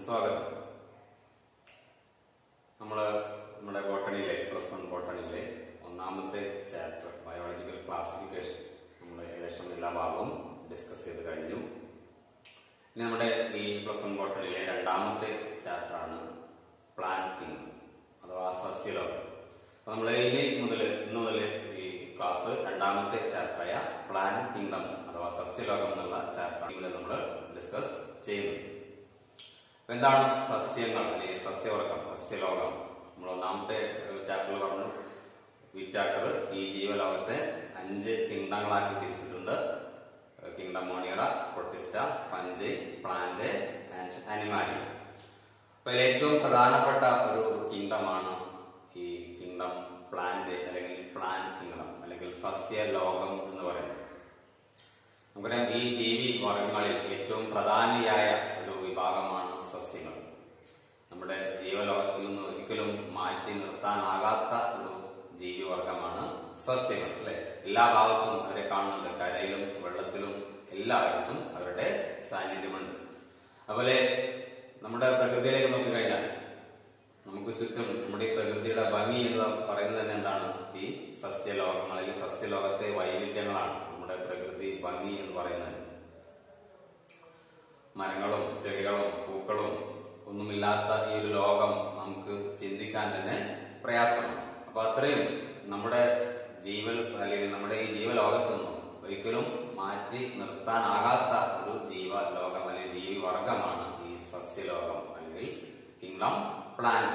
സ്വാഗതം നമ്മള് നമ്മുടെ ബോട്ടണിയിലെ പ്ലസ് വൺ ബോട്ടണിയിലെ ഒന്നാമത്തെ ചാപ്റ്റർ ബയോളജിക്കൽ ക്ലാസിഫിക്കേഷൻ നമ്മൾ ഏകദേശം എല്ലാ ഭാഗവും ഡിസ്കസ് ചെയ്ത് കഴിഞ്ഞു ഇനി നമ്മുടെ ഈ പ്ലസ് വൺ ബോട്ടണിയിലെ രണ്ടാമത്തെ ചാപ്റ്ററാണ് പ്ലാൻ കിങ് അഥവാ സസ്യലോകം അപ്പൊ നമ്മൾ ഇനി മുതൽ ഇന്ന് മുതൽ ഈ ക്ലാസ് രണ്ടാമത്തെ ചാപ്റ്ററായ പ്ലാൻ കിങ്ഡം അഥവാ സസ്യലോകം എന്നുള്ള ചാപ്റ്റർ മുതൽ നമ്മൾ ഡിസ്കസ് ചെയ്യുന്നു അപ്പൊ എന്താണ് സസ്യങ്ങൾ അല്ലെങ്കിൽ സസ്യവർഗം സസ്യലോകം നമ്മൾ ഒന്നാമത്തെ ചാപ്റ്ററിൽ പറഞ്ഞു വിറ്റാക്കർ ഈ ജീവലോകത്തെ അഞ്ച് കിങ്ഡങ്ങളാക്കി തിരിച്ചിട്ടുണ്ട് kingdom Monera Protista Fungi plant and Animalia അപ്പൊ ഇതിൽ ഏറ്റവും പ്രധാനപ്പെട്ട ഒരു കിങ്ഡമാണ് ഈ കിങ്ഡം പ്ലാന്റ് അല്ലെങ്കിൽ പ്ലാൻ കിങ്ഡം അല്ലെങ്കിൽ സസ്യലോകം എന്ന് പറയുന്നത് നമുക്കറിയാം ഈ ജീവി വർഗങ്ങളിൽ ഏറ്റവും പ്രധാനിയായ ഒരു വിഭാഗമാണ് സസ്യങ്ങൾ നമ്മുടെ ജീവലോകത്തിൽ നിന്ന് ഒരിക്കലും മാറ്റി നിർത്താനാകാത്ത ഒരു ജീവിവർഗമാണ് സസ്യങ്ങൾ അല്ലെ എല്ലാ ഭാഗത്തും അവരെ കാണുന്നുണ്ട് കരയിലും വെള്ളത്തിലും എല്ലായിടത്തും അവരുടെ സാന്നിധ്യമുണ്ട് അതുപോലെ നമ്മുടെ പ്രകൃതിയിലേക്ക് നോക്കിക്കഴിഞ്ഞാൽ നമുക്ക് ചുറ്റും നമ്മുടെ ഈ പ്രകൃതിയുടെ ഭംഗി എന്ന് പറയുന്നത് തന്നെ എന്താണ് ഈ സസ്യലോകം അല്ലെങ്കിൽ സസ്യലോകത്തെ വൈവിധ്യങ്ങളാണ് നമ്മുടെ പ്രകൃതി ഭംഗി എന്ന് പറയുന്നത് മരങ്ങളും ചെടികളും പൂക്കളും ഒന്നുമില്ലാത്ത ഈ ഒരു ലോകം നമുക്ക് ചിന്തിക്കാൻ തന്നെ പ്രയാസമാണ് അപ്പൊ അത്രയും നമ്മുടെ ജീവൽ അല്ലെങ്കിൽ നമ്മുടെ ഈ ജീവലോകത്തു നിന്നും ഒരിക്കലും മാറ്റി നിർത്താനാകാത്ത ഒരു ജീവലോകം അല്ലെങ്കിൽ ജീവി വർഗമാണ് ഈ സസ്യലോകം അല്ലെങ്കിൽ കിങ്ഡം പ്ലാന്റ്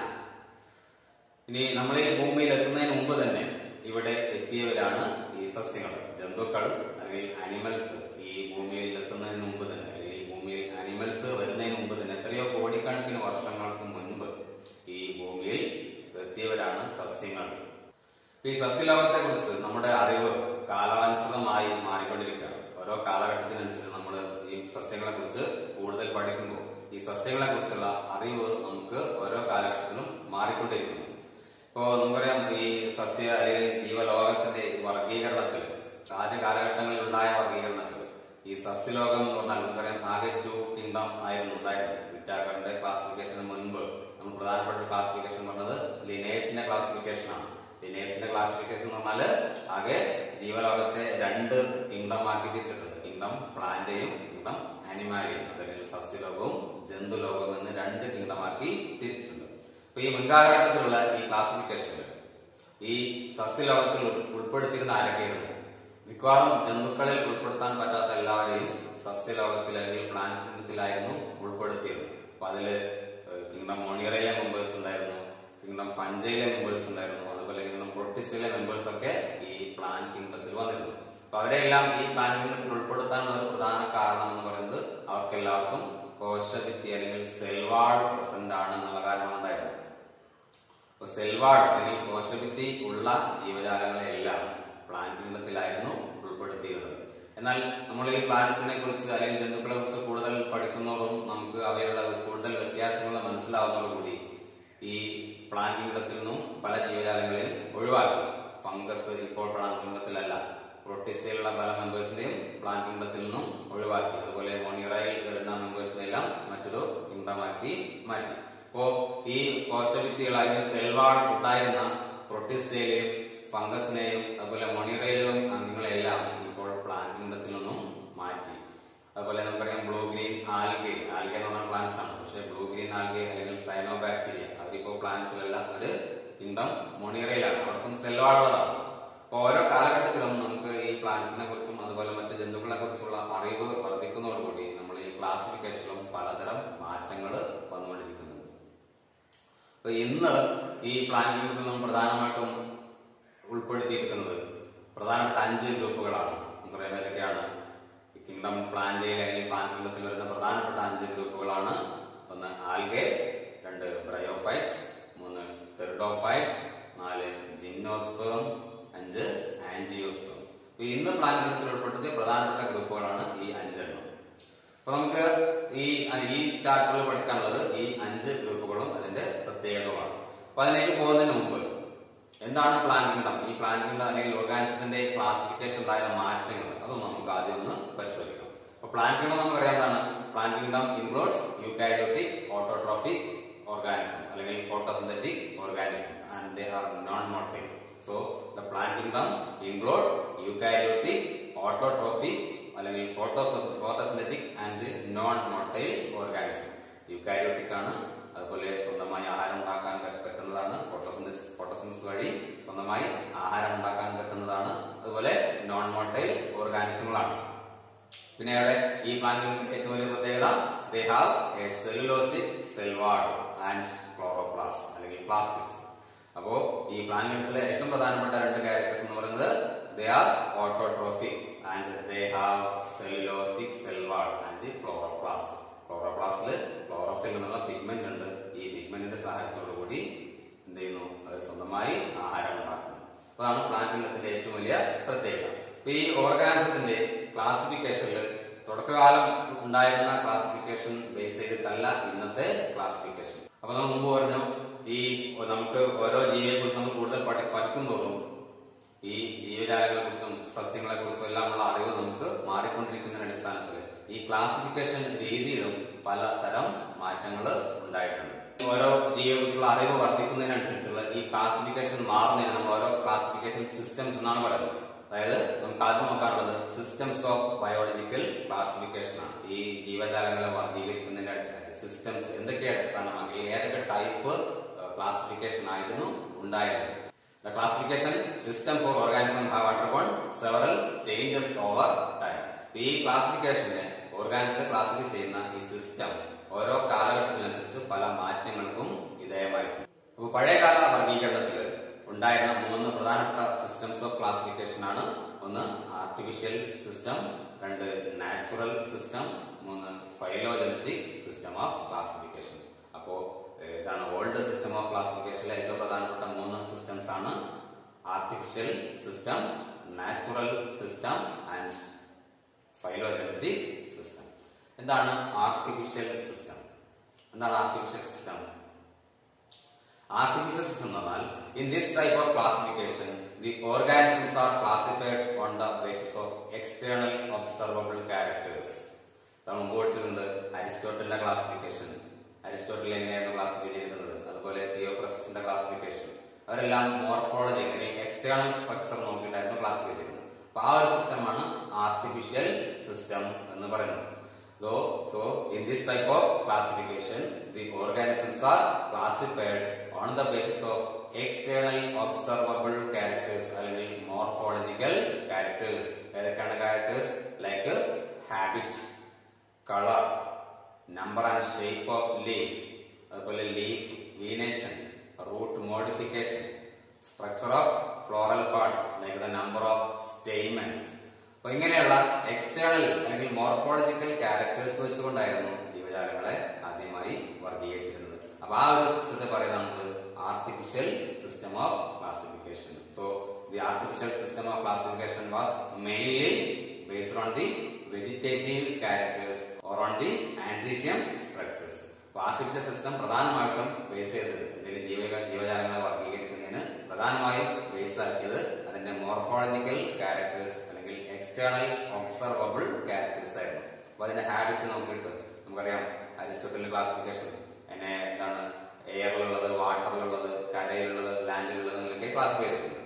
ഇനി നമ്മൾ ഈ ഭൂമിയിൽ എത്തുന്നതിന് മുമ്പ് തന്നെ ഇവിടെ എത്തിയവരാണ് ഈ സസ്യങ്ങൾ ജന്തുക്കൾ അല്ലെങ്കിൽ അനിമൽസ് ഈ ഭൂമിയിൽ എത്തുന്നതിന് മുമ്പ് തന്നെ അല്ലെങ്കിൽ ഈ ഭൂമിയിൽ അനിമൽസ് വരുന്നതിന് മുമ്പ് തന്നെ എത്രയോ കോടിക്കണക്കിന് വർഷങ്ങൾക്ക് മുൻപ് ഈ ഭൂമിയിൽ എത്തിയവരാണ് സസ്യങ്ങൾ ഈ സസ്യലോകത്തെ കുറിച്ച് നമ്മുടെ അറിവ് കാലാനുസൃതമായി മാറിക്കൊണ്ടിരിക്കുകയാണ് ഓരോ കാലഘട്ടത്തിനനുസരിച്ച് നമ്മൾ ഈ സസ്യങ്ങളെ കുറിച്ച് കൂടുതൽ പഠിക്കുമ്പോൾ ഈ സസ്യങ്ങളെ കുറിച്ചുള്ള അറിവ് നമുക്ക് ഓരോ കാലഘട്ടത്തിലും മാറിക്കൊണ്ടിരിക്കുന്നു ഇപ്പോ നമുക്കറിയാം ഈ സസ്യ അല്ലെങ്കിൽ ജീവലോകത്തിന്റെ വർഗീകരണത്തിൽ ആദ്യ കാലഘട്ടങ്ങളിൽ ഉണ്ടായ വർഗീകരണത്തിൽ ഈ സസ്യലോകം എന്ന് പറഞ്ഞാൽ നമുക്കറിയാം ആകെ ടു കിങ്ഡം ആയിരുന്നു ഉണ്ടായിരുന്നത് വിറ്റാക്കറിന്റെ ക്ലാസിഫിക്കേഷന് മുൻപ് നമ്മൾ പ്രധാനപ്പെട്ട ക്ലാസിഫിക്കേഷൻ പറഞ്ഞത് ലിനേഴ്സിന്റെ ക്ലാസിഫിക്കേഷൻ ആണ് ലിനേഴ്സിന്റെ ക്ലാസിഫിക്കേഷൻ എന്ന് പറഞ്ഞാല് ആകെ ജീവലോകത്തെ രണ്ട് കിങ്ഡം ആക്കി തിരിച്ചിട്ടുണ്ട് കിങ്ഡം പ്ലാന്റെയും കിങ്ഡം അനിമാലിയും അല്ലെങ്കിൽ സസ്യലോകവും ജന്തുലോകവും എന്ന് രണ്ട് കിങ്ഡം ആക്കി തിരിച്ചിട്ടുണ്ട് അപ്പൊ ഈ മുൻകാലഘട്ടത്തിലുള്ള ഈ ക്ലാസിഫിക്കേഷനിൽ ഈ സസ്യലോകത്തിൽ ഉൾ- ഉൾപ്പെടുത്തിയിരുന്ന ആരൊക്കെയായിരുന്നു മിക്കവാറും ജന്തുക്കളിൽ ഉൾപ്പെടുത്താൻ പറ്റാത്ത എല്ലാവരെയും സസ്യലോകത്തിൽ അല്ലെങ്കിൽ പ്ലാൻ കിങ്ഡത്തിലായിരുന്നു ഉൾപ്പെടുത്തിയത് അപ്പൊ അതില് കിങ്ഡം മോണിയറയിലെ മെമ്പേഴ്സ് ഉണ്ടായിരുന്നു കിങ്ഡം ഫഞ്ചയിലെ മെമ്പേഴ്സ് ഉണ്ടായിരുന്നു അതുപോലെ കിങ്ഡം പ്രൊട്ടിസ്റ്റയിലെ മെമ്പേഴ്സ് ഒക്കെ ഈ പ്ലാൻ കിങ്ഡത്തിൽ വന്നിരുന്നു അപ്പൊ അവരെല്ലാം ഈ പ്ലാൻ കിങ്ഡത്തിൽ ഉൾപ്പെടുത്താനുള്ള ഒരു പ്രധാന കാരണം എന്ന് പറയുന്നത് അവർക്ക് എല്ലാവർക്കും കോശഭിത്തി അല്ലെങ്കിൽ സെൽവാൾ പ്രസന്റ് ആണ് എന്നുള്ള കാരണം ഉണ്ടായിരുന്നു അപ്പൊ സെൽവാൾ അല്ലെങ്കിൽ കോശഭിത്തി ഉള്ള ജീവജാലങ്ങളെല്ലാം പ്ലാൻ കിങ്ഡത്തിലായിരുന്നു ഉൾപ്പെടുത്തിയിരുന്നത് എന്നാൽ നമ്മൾ ഈ പ്ലാന്റ്സിനെ കുറിച്ച് അല്ലെങ്കിൽ ജന്തുക്കളെ കുറിച്ച് കൂടുതൽ പഠിക്കുന്നതോടും നമുക്ക് അവയുള്ള കൂടുതൽ വ്യത്യാസങ്ങൾ മനസ്സിലാവുന്നതോടുകൂടി ഈ പ്ലാൻ കിങ്ഡത്തിൽ നിന്നും പല ജീവജാലങ്ങളെയും ഒഴിവാക്കി ഫംഗസ് ഇപ്പോൾ പ്ലാൻ കിങ്ഡത്തിലല്ല പ്രൊട്ടിസ്റ്റയിലുള്ള പല മെമ്പേഴ്സിന്റെയും പ്ലാൻ കിങ്ഡത്തിൽ നിന്നും ഒഴിവാക്കി അതുപോലെ മോണിറയിൽ വരുന്ന മെമ്പേഴ്സിനെല്ലാം മറ്റൊരു കിങ്ഡമാക്കി മാറ്റി അപ്പോ ഈ കോശഭിത്തികൾ അല്ലെങ്കിൽ സെൽവാൾ ഉണ്ടായിരുന്ന പ്രൊട്ടിസ്റ്റയിലെയും ഫംഗസിനെയും അതുപോലെ മൊണിറയിലും അംഗങ്ങളെല്ലാം ഇപ്പോൾ പ്ലാൻ കിങ്ഡത്തിൽ നിന്നും മാറ്റി അതുപോലെ നമുക്കറിയാം ബ്ലൂ ഗ്രീൻ ആൽഗെ ആൽഗെ എന്ന് പറഞ്ഞ പ്ലാന്റ്സ് ആണ് പക്ഷെ ബ്ലൂ ഗ്രീൻ ആൽഗെ അല്ലെങ്കിൽ സൈനോ ബാക്ടീരിയ അവരിപ്പോ പ്ലാന്റ്സിലെല്ലാം ഒരു കിങ്ഡം മൊണിറയിലാണ് അവർക്കും സെൽവാളുള്ളതാണ് അപ്പൊ ഓരോ കാലഘട്ടത്തിലും നമുക്ക് ഈ പ്ലാന്റ്സിനെ കുറിച്ചും അതുപോലെ മറ്റ് ജന്തുക്കളെ കുറിച്ചുള്ള അറിവ് വർദ്ധിക്കുന്നതോടുകൂടി നമ്മൾ ഈ ക്ലാസിഫിക്കേഷനിലും പലതരം മാറ്റങ്ങൾ വന്നുകൊണ്ടിരിക്കുന്നുണ്ട് അപ്പൊ ഇന്ന് ഈ പ്ലാൻ കിങ്ഡത്തിൽ നമ്മൾ പ്രധാനമായിട്ടും ഉൾപ്പെടുത്തിയിരിക്കുന്നത് പ്രധാനപ്പെട്ട അഞ്ച് ഗ്രൂപ്പുകളാണ് നമുക്കറിയാം ഏതൊക്കെയാണ് കിങ്ഡം പ്ലാന്റയിൽ അല്ലെങ്കിൽ പ്ലാൻ കിങ്ഡത്തിൽ വരുന്ന പ്രധാനപ്പെട്ട അഞ്ച് ഗ്രൂപ്പുകളാണ് ഒന്ന് ആൽഗെ രണ്ട് ബ്രയോഫൈറ്റ്സ് മൂന്ന് ടെറിഡോഫൈറ്റ്സ് നാല് ജിംനോസ്പേം അഞ്ച് ആൻജിയോസ്പേം അപ്പൊ ഇന്ന് പ്ലാൻ കിങ്ഡത്തിൽ ഉൾപ്പെടുത്തിയ പ്രധാനപ്പെട്ട ഗ്രൂപ്പുകളാണ് ഈ അഞ്ചെണ്ണം അപ്പൊ നമുക്ക് ഈ ഈ ചാപ്റ്ററിൽ പഠിക്കാനുള്ളത് ഈ അഞ്ച് ഗ്രൂപ്പുകളും അതിന്റെ പ്രത്യേകതകളാണ് അപ്പൊ അതിലേക്ക് പോകുന്നതിന് മുമ്പ് എന്താണ് പ്ലാൻ കിങ്ഡം ഈ പ്ലാൻ കിങ്ഡം അല്ലെങ്കിൽ ഓർഗാനിസത്തിന്റെ ക്ലാസിഫിക്കേഷൻ ഉണ്ടായ മാറ്റങ്ങൾ അതൊന്നും നമുക്ക് ആദ്യം ഒന്ന് പരിശോധിക്കാം അപ്പൊ പ്ലാന്റ് കിങ്ഡം നമുക്കറിയാം എന്താണ് plant kingdom includes eukaryotic autotrophic organism അല്ലെങ്കിൽ photosynthetic organism and they are non motile so the plant kingdom include eukaryotic autotrophic അല്ലെങ്കിൽ photos photosynthetic and non motile organism eukaryotic ആണ് അതുപോലെ സ്വന്തമായി ആഹാരം ഉണ്ടാക്കാൻ പ- പറ്റുന്നതാണ് ഫോട്ടോസിന്തസിസ് ഫോട്ടോസിന്തസിസ് വഴി സ്വന്തമായി ആഹാരം ഉണ്ടാക്കാൻ പറ്റുന്നതാണ് അതുപോലെ നോൺ മോട്ടൈൽ ഓർഗാനിസങ്ങളാണ് പിന്നെ അവിടെ ഈ പ്ലാന്റിന്റെ ഏറ്റവും വലിയ പ്രത്യേകത they have a cellulosic cell wall and chloroplasts അല്ലെങ്കിൽ പ്ലാസ്റ്റിക്സ് അപ്പോ ഈ പ്ലാന്റിലെ ഏറ്റവും പ്രധാനപ്പെട്ട രണ്ട് ക്യാരക്ടേഴ്സ് എന്ന് പറയുന്നത് they are autotrophic and they have cellulosic cell wall and chloroplast ക്ലോറോപ്ലാസ്റ്റില് ക്ലോറോഫിൽ എന്നുള്ള പിഗ്മെന്റ് ഉണ്ട് ഈ പിഗ്മെന്റിന്റെ സഹായത്തോടു കൂടി എന്ത് ചെയ്യുന്നു അത് സ്വന്തമായി ആഹാരം ഉണ്ടാക്കുന്നു അതാണ് പ്ലാന്റ് ഇനത്തിന്റെ ഏറ്റവും വലിയ പ്രത്യേകത അപ്പൊ ഈ ഓർഗാനിസത്തിന്റെ ക്ലാസിഫിക്കേഷനിൽ തുടക്കകാലം ഉണ്ടായിരുന്ന ക്ലാസിഫിക്കേഷൻ ബേസ് ചെയ്തിട്ടല്ല ഇന്നത്തെ ക്ലാസിഫിക്കേഷൻ അപ്പൊ നമ്മൾ മുമ്പ് പറഞ്ഞു ഈ നമുക്ക് ഓരോ ജീവിയെ കുറിച്ച് നമ്മൾ കൂടുതൽ പഠി- പഠിക്കുന്തോറും ഈ ജീവജാലങ്ങളെ കുറിച്ചും സസ്യങ്ങളെ കുറിച്ചും എല്ലാമുള്ള അറിവ് നമുക്ക് മാറിക്കൊണ്ടിരിക്കുന്നതിന്റെ അടിസ്ഥാനത്തിൽ ഈ ക്ലാസിഫിക്കേഷൻ രീതിയിലും പലതരം മാറ്റങ്ങൾ ഉണ്ടായിട്ടുണ്ട് ഓരോ ജീവിയെ കുറിച്ചുള്ള അറിവ് വർദ്ധിക്കുന്നതിനനുസരിച്ചുള്ള ഈ ക്ലാസിഫിക്കേഷൻ മാറുന്നതിന് നമ്മൾ ഓരോ ക്ലാസിഫിക്കേഷൻ സിസ്റ്റംസ് എന്നാണ് പറയുന്നത് അതായത് നമുക്ക് ആദ്യം നോക്കാനുള്ളത് സിസ്റ്റംസ് ഓഫ് ബയോളജിക്കൽ ക്ലാസിഫിക്കേഷൻ ആണ് ഈ ജീവജാലങ്ങളെ വർഗീകരിക്കുന്നതിന്റെ സിസ്റ്റംസ് എന്തൊക്കെ അടിസ്ഥാനമാക്കി ഏതൊക്കെ ടൈപ്പ് ക്ലാസിഫിക്കേഷൻ ആയിരുന്നു ഉണ്ടായിരുന്നത് The classification system for organism have undergone several changes over time. ഈ ക്ലാസിഫിക്കേഷനെ ഓർഗാനിസത്തെ ക്ലാസിഫൈ ചെയ്യുന്ന ഈ സിസ്റ്റം ഓരോ കാലഘട്ടത്തിനനുസരിച്ച് പല മാറ്റങ്ങൾക്കും വിധേയമായിട്ടുണ്ട് അപ്പൊ പഴയകാല വർഗീകരണത്തിൽ ഉണ്ടായിരുന്ന മൂന്ന് പ്രധാനപ്പെട്ട സിസ്റ്റംസ് ഓഫ് ക്ലാസിഫിക്കേഷൻ ആണ് ഒന്ന് ആർട്ടിഫിഷ്യൽ സിസ്റ്റം രണ്ട് നാച്ചുറൽ സിസ്റ്റം മൂന്ന് ഫൈലോജനറ്റിക് സിസ്റ്റം ഓഫ് ക്ലാസിഫിക്കേഷൻ അപ്പോ ഏഹ്, ഇതാണ് ഓൾഡ് സിസ്റ്റം ഓഫ് ക്ലാസിഫിക്കേഷനിലെ ഏറ്റവും പ്രധാനപ്പെട്ട മൂന്ന് സിസ്റ്റംസ് ആണ് artificial system natural system and phylogenetic system എന്താണ് ആർട്ടിഫിഷ്യൽ സിസ്റ്റം എന്താണ് ആർട്ടിഫിഷ്യൽ സിസ്റ്റം ആർട്ടിഫിഷ്യൽ സിസ്റ്റം എന്ന് പറഞ്ഞാൽ in this type of classification the organisms are classified on the basis of external observable characters നമ്മൾ മുമ്പ് പഠിച്ചിട്ടുണ്ട് അരിസ്റ്റോട്ടലിന്റെ ക്ലാസിഫിക്കേഷൻ അരിസ്റ്റോട്ടിൽ എങ്ങനെയായിരുന്നു classify ചെയ്തിരുന്നത് അതുപോലെ തിയോഫ്രസിന്റെ ക്ലാസിഫിക്കേഷൻ അവരെല്ലാം മോർഫോളജി അല്ലെങ്കിൽ എക്സ്റ്റേണൽ സ്ട്രക്ചർ നോക്കിയിട്ടായിരുന്നു ക്ലാസിഫൈ ചെയ്തത് അപ്പൊ ആ ഒരു സിസ്റ്റമാണ് ആർട്ടിഫിഷ്യൽ സിസ്റ്റം എന്ന് പറയുന്നത് So, so in this type of classification, the organisms are classified on the basis of external observable characters അല്ലെങ്കിൽ morphological characters. ഏതൊക്കെയാണ് characters? Like habit, color, number and shape of leaves, അതുപോലെ leaf venation, root modification, structure of floral parts like the number of stamens, അപ്പൊ ഇങ്ങനെയുള്ള external അല്ലെങ്കിൽ morphological characters വെച്ചുകൊണ്ടായിരുന്നു ജീവജാലങ്ങളെ ആദ്യമായി വർഗീകരിച്ചിരുന്നത് അപ്പൊ ആ ഒരു സിസ്റ്റത്തെ പറയുന്നത് artificial system of classification so the artificial system of classification was mainly based on the vegetative characters or on the androecium structures അപ്പൊ ആർട്ടിഫിഷ്യൽ സിസ്റ്റം പ്രധാനമായിട്ടും ബേസ് ചെയ്തത് എന്തെങ്കിലും ജീവ ജീവജാലങ്ങളെ വർഗീകരിക്കുന്നതിന് പ്രധാനമായും ബേസ് ആക്കിയത് അതിന്റെ മോർഫോളജിക്കൽ ക്യാരക്ടേഴ്സ് അല്ലെങ്കിൽ എക്സ്റ്റേണൽ ഒബ്സർവബിൾ ക്യാരക്ടേഴ്സ് ആയിരുന്നു അപ്പൊ അതിന്റെ ഹാബിറ്റ് നോക്കിയിട്ട് നമുക്കറിയാം അരിസ്റ്റോട്ടലിന്റെ ക്ലാസിഫിക്കേഷൻ എന്നെ എന്താണ് എയറിലുള്ളത് വാട്ടറിലുള്ളത് കരയിലുള്ളത് ലാൻഡിലുള്ളത് എന്നൊക്കെ ക്ലാസിഫൈ ചെയ്തിട്ടുണ്ട്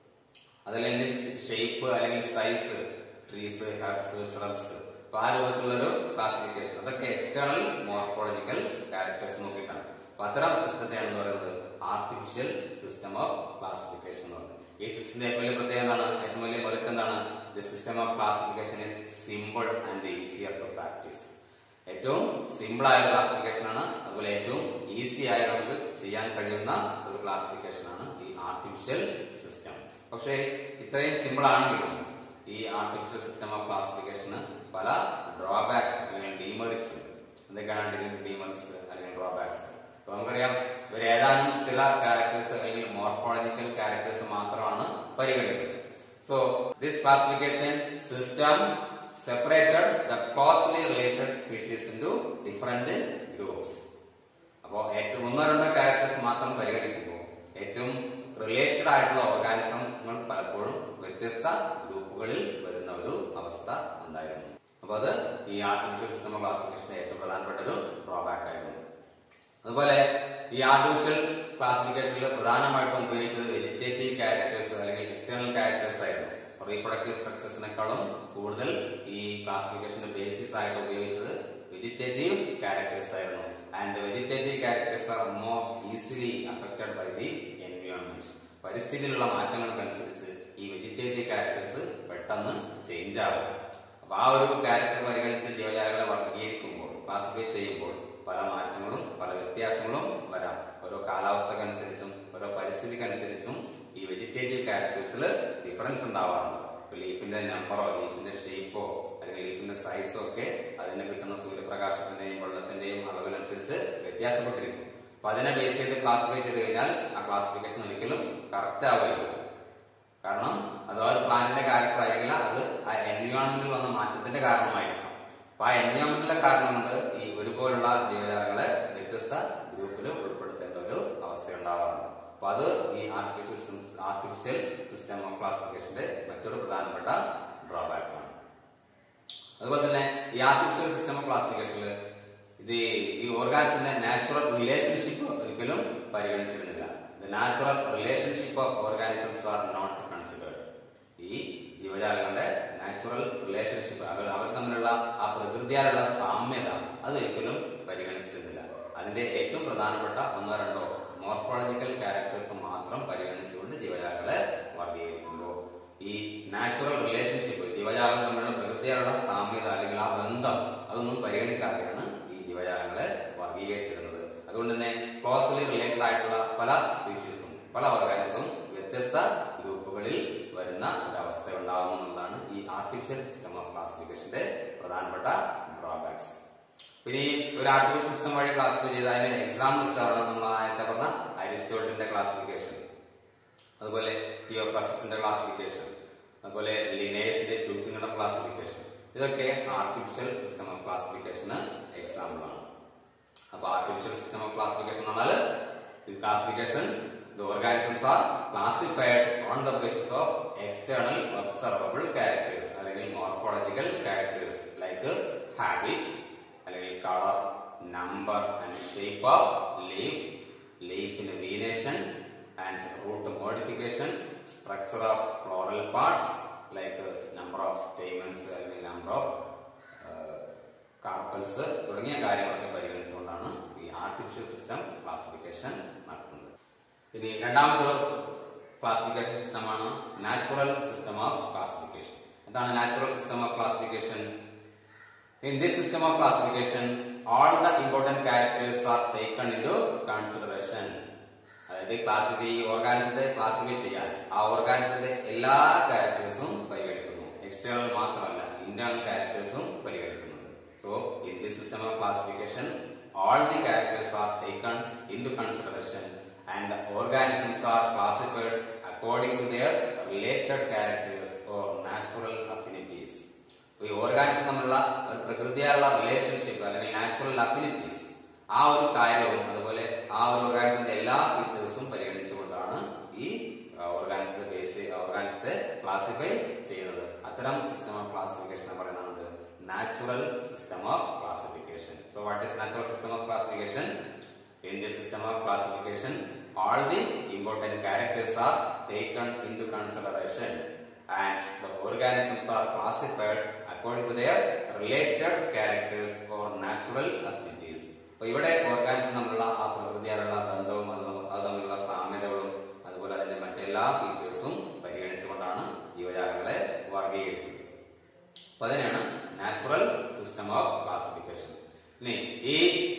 അതിലെ ഷേപ്പ് അല്ലെങ്കിൽ സൈസ് ട്രീസ് ഹെർബ്സ് ശ്രബ്സ് അപ്പൊ ആ രൂപത്തിലുള്ളൊരു ക്ലാസിഫിക്കേഷൻ അതൊക്കെ എക്സ്റ്റേണൽ മോർഫോളജിക്കൽ ക്യാരക്ടേഴ്സ് നോക്കിയിട്ടാണ് അപ്പൊ അത്തരം സിസ്റ്റത്തെയാണ് എന്ന് പറയുന്നത് ആർട്ടിഫിഷ്യൽ സിസ്റ്റം ഓഫ് ക്ലാസിഫിക്കേഷൻ എന്ന് പറയുന്നത് ഈ സിസ്റ്റത്തിന്റെ ഏറ്റവും വലിയ പ്രത്യേകത എന്താണ് ഏറ്റവും വലിയ മെറിറ്റ് എന്താണ് the system of classification is simple and easier to practice ഏറ്റവും സിമ്പിൾ ആയ ക്ലാസിഫിക്കേഷൻ ആണ് അതുപോലെ ഏറ്റവും ഈസി ആയി നമുക്ക് ചെയ്യാൻ കഴിയുന്ന ഒരു ക്ലാസിഫിക്കേഷൻ ആണ് ഈ ആർട്ടിഫിഷ്യൽ സിസ്റ്റം പക്ഷേ ഇത്രയും സിമ്പിൾ ആണെങ്കിലും ഈ ആർട്ടിഫിഷ്യൽ സിസ്റ്റം ഓഫ് ക്ലാസിഫിക്കേഷന് പല ഡ്രോബാക്സ് അല്ലെങ്കിൽ ഡീമെറിറ്റ്സ് ഉണ്ട് എന്തൊക്കെയാണ് ഡീമെറിറ്റ്സ് അല്ലെങ്കിൽ ഡ്രോബാക്സ് അപ്പൊ നമുക്കറിയാം ഇവർ ഏതാനും ചില ക്യാരക്ടേഴ്സ് അല്ലെങ്കിൽ മോർഫോളജിക്കൽ ക്യാരക്ടേഴ്സ് മാത്രമാണ് പരിഗണിക്കുന്നത് so this classification system separated the closely related species into different groups. അപ്പോൾ ഏറ്റവും ഒന്നോ രണ്ടോ ക്യാരക്ടേഴ്സ് മാത്രം പരിഗണിക്കുമ്പോൾ ഏറ്റവും റിലേറ്റഡ് ആയിട്ടുള്ള ഓർഗാനിസങ്ങൾ പലപ്പോഴും വ്യത്യസ്ത ഗ്രൂപ്പുകളിൽ വരുന്ന ഒരു അവസ്ഥ ഉണ്ടായിരുന്നു അപ്പൊ അത് ഈ ആർട്ടിഫിഷ്യൽ സിസ്റ്റം ഓഫ് ക്ലാസിഫിക്കേഷന്റെ ഏറ്റവും പ്രധാനപ്പെട്ട ഒരു ഡ്രോബാക്ക് ആയിരുന്നു അതുപോലെ ഈ ആർട്ടിഫിഷ്യൽ ക്ലാസിഫിക്കേഷനിൽ പ്രധാനമായിട്ടും ഉപയോഗിച്ചത് വെജിറ്റേറ്റീവ് ക്യാരക്ടേഴ്സ് അല്ലെങ്കിൽ എക്സ്റ്റേണൽ ക്യാരക്ടേഴ്സ് ആയിരുന്നു റീപ്രൊഡക്റ്റീവ് സ്ട്രക്ചേഴ്സിനേക്കാളും കൂടുതൽ ഈ ക്ലാസിഫിക്കേഷന്റെ ബേസിസ് ആയിട്ട് ഉപയോഗിച്ചത് വെജിറ്റേറ്റീവ് ക്യാരക്ടേഴ്സ് ആയിരുന്നു and vegetative characters are more easily affected by the environment പരിസ്ഥിതിയിലുള്ള മാറ്റങ്ങൾക്കനുസരിച്ച് ഈ വെജിറ്റേറ്റീവ് ക്യാരക്ടേഴ്സ് പെട്ടെന്ന് ചേഞ്ച് ആകും അപ്പൊ ആ ഒരു ക്യാരക്ടർ പരിഗണിച്ച് ജീവജാലങ്ങളെ വർഗീകരിക്കുമ്പോൾ ക്ലാസിഫൈ ചെയ്യുമ്പോൾ പല മാറ്റങ്ങളും പല വ്യത്യാസങ്ങളും വരാം ഓരോ കാലാവസ്ഥക്കനുസരിച്ചും ഓരോ പരിസ്ഥിതിക്കനുസരിച്ചും ഈ വെജിറ്റേറ്റീവ് ക്യാരക്ടേഴ്സിൽ ഡിഫറൻസ് ഉണ്ടാവാറുണ്ട് ഇപ്പൊ ലീഫിന്റെ നമ്പറോ ലീഫിന്റെ ഷേപ്പോ അല്ലെങ്കിൽ ലീഫിന്റെ സൈസോ ഒക്കെ അതിന് കിട്ടുന്ന സൂര്യപ്രകാശത്തിന്റെയും വെള്ളത്തിന്റെയും അളവിനനുസരിച്ച് വ്യത്യാസപ്പെട്ടിരിക്കും അപ്പൊ അതിനെ ബേസ് ചെയ്ത് ക്ലാസിഫൈ ചെയ്ത് കഴിഞ്ഞാൽ ആ ക്ലാസിഫിക്കേഷൻ ഒരിക്കലും കറക്റ്റ് ആവുകയില്ല കാരണം അത് ആ ഒരു പ്ലാന്റിന്റെ ക്യാരക്ടർ ആയിരിക്കില്ല അത് ആ എൻവയോൺമെന്റിൽ വന്ന മാറ്റത്തിന്റെ കാരണമായിരിക്കാം അപ്പൊ ആ എൻവയോൺമെന്റിലെ കാരണം കൊണ്ട് ഈ ഒരുപോലുള്ള ജീവജാലങ്ങളെ വ്യത്യസ്ത ഗ്രൂപ്പിൽ ഉൾപ്പെടുത്തേണ്ട ഒരു അവസ്ഥ ഉണ്ടാവാറുണ്ട് അപ്പൊ അത് ഈ ആർട്ടിഫിഷ്യൽ ആർട്ടിഫിഷ്യൽ സിസ്റ്റം ഓഫ് ക്ലാസിഫിക്കേഷന്റെ മറ്റൊരു പ്രധാനപ്പെട്ട ഡ്രോബാക്ക് ആണ് അതുപോലെ തന്നെ ഈ ആർട്ടിഫിഷ്യൽ സിസ്റ്റം ഓഫ് ക്ലാസിഫിക്കേഷനിൽ ഇത് ഈ ഓർഗാൻസിന്റെ നാച്ചുറൽ റിലേഷൻഷിപ്പ് ഒരിക്കലും പരിഗണിച്ചിരുന്നില്ല the natural relationship of organisms are not considered ഈ ജീവജാലങ്ങളുടെ നാച്ചുറൽ റിലേഷൻഷിപ്പ് അവർ അവർ തമ്മിലുള്ള ആ പ്രകൃതിയാലുള്ള സാമ്യത അതൊരിക്കലും പരിഗണിച്ചിരുന്നില്ല അതിന്റെ ഏറ്റവും പ്രധാനപ്പെട്ട ഒന്നോ രണ്ടോ മോർഫോളജിക്കൽ ക്യാരക്ടേഴ്സ് മാത്രം പരിഗണിച്ചുകൊണ്ട് ജീവജാലങ്ങളെ വർഗീകരിക്കുമ്പോൾ ഈ നാച്ചുറൽ റിലേഷൻഷിപ്പ് ജീവജാലങ്ങൾ തമ്മിലുള്ള പ്രകൃതിയാലുള്ള സാമ്യത അല്ലെങ്കിൽ ആ ബന്ധം അതൊന്നും പരിഗണിക്കാതെയാണ് ഈ ജീവജാലങ്ങളെ വർഗീകരിച്ചിരുന്നത് അതുകൊണ്ട് തന്നെ ക്ലോസ്ലി റിലേറ്റഡ് ആയിട്ടുള്ള പല സ്പീഷീസും പല ഓർഗാനിസവും വ്യത്യസ്ത ഗ്രൂപ്പുകളിൽ വരുന്ന ഒരവസ്ഥ ഉണ്ടാകുന്നു എന്നുള്ളതാണ് ഈ ആർട്ടിഫിഷ്യൽ സിസ്റ്റം ഓഫ് ക്ലാസിഫിക്കേഷന്റെ പ്രധാനപ്പെട്ട ഡ്രോബാക്സ് പിന്നെ ഈ ഒരു ആർട്ടിഫിഷ്യൽ സിസ്റ്റം വഴി ക്ലാസിഫൈ ചെയ്ത അതിന് എക്സാമ്പിൾസ് അവിടെ നമ്മൾ നേരത്തെ പറഞ്ഞ അരിസ്റ്റോട്ടിന്റെ ക്ലാസിഫിക്കേഷൻ അതുപോലെ തിയോഫ്രാസിന്റെ ക്ലാസിഫിക്കേഷൻ അതുപോലെ ലിനേഴ്സിന്റെ ടു കിങ്ഡം ക്ലാസിഫിക്കേഷൻ ഇതൊക്കെ ആർട്ടിഫിഷ്യൽ സിസ്റ്റം ഓഫ് ക്ലാസിഫിക്കേഷന് എക്സാമ്പിൾ ആണ് അപ്പൊ ആർട്ടിഫിഷ്യൽ സിസ്റ്റം ഓഫ് ക്ലാസിഫിക്കേഷൻ എന്നാൽ classification the organisms are classified on the basis of external observable characters അല്ലെങ്കിൽ morphological characters like habit അല്ലെങ്കിൽ color number and shape of leaf leaf in venation and root modification structure of floral parts like uh, number of stamens അല്ലെങ്കിൽ number of carpels തുടങ്ങിയ കാര്യങ്ങളൊക്കെ പരിഗണിച്ചുകൊണ്ടാണ് ഈ artificial system classification നടത്തുന്നത് ഇനി രണ്ടാമത്തെ classification സിസ്റ്റമാണ് natural system of classification എന്താണ് natural system of classification in this system of classification all the important characters are taken into consideration അതായത് ക്ലാസിഫൈ ഓർഗാനിസത്തെ ക്ലാസിഫൈ ചെയ്യാൻ ആ ഓർഗാനിസത്തിന്റെ എല്ലാ ക്യാരക്ടേഴ്സും പരിഗണിക്കുന്നു എക്സ്റ്റേണൽ മാത്രമല്ല ഇന്റേണൽ ക്യാരക്ടേഴ്സും പരിഗണിക്കുന്നുണ്ട് so in this system of classification all the characters are taken into consideration and the organisms are classified according to their related characters or natural affinities. ഈ organism തമ്മിലുള്ള ഒരു പ്രകൃതിയായുള്ള റിലേഷൻഷിപ്പ് അല്ലെങ്കിൽ നാച്ചുറൽ അഫിനിറ്റീസ് ആ ഒരു കാര്യവും അതുപോലെ ആ ഒരു ഓർഗാനിസത്തിന്റെ എല്ലാ ഫീച്ചേഴ്സും പരിഗണിച്ചുകൊണ്ടാണ് ഈ ഓർഗാനിസത്തെ ബേസ് ഓർഗാനിസത്തെ ക്ലാസിഫൈ ചെയ്യുന്നത് അത്തരം സിസ്റ്റം ഓഫ് ക്ലാസിഫിക്കേഷൻ പറയുന്നത് natural system of classification so what is natural system of classification In the system of classification, all the important characters are taken into consideration and the organisms are classified according to their related characters or natural affinities. അപ്പൊ ഇവിടെ organism തമ്മിലുള്ള ആ പ്രകൃതിയാലുള്ള ബന്ധവും അത് തമ്മിൽ- അത് തമ്മിലുള്ള സാമ്യതകളും അതുപോലെ അതിന്റെ മറ്റെല്ലാ ഫീച്ചേഴ്സും പരിഗണിച്ചുകൊണ്ടാണ് ജീവജാലങ്ങളെ വർഗീകരിച്ചത് അപ്പൊ അതിനാണ് നാച്ചുറൽ സിസ്റ്റം ഓഫ് ക്ലാസിഫിക്കേഷൻ ഇനി ഈ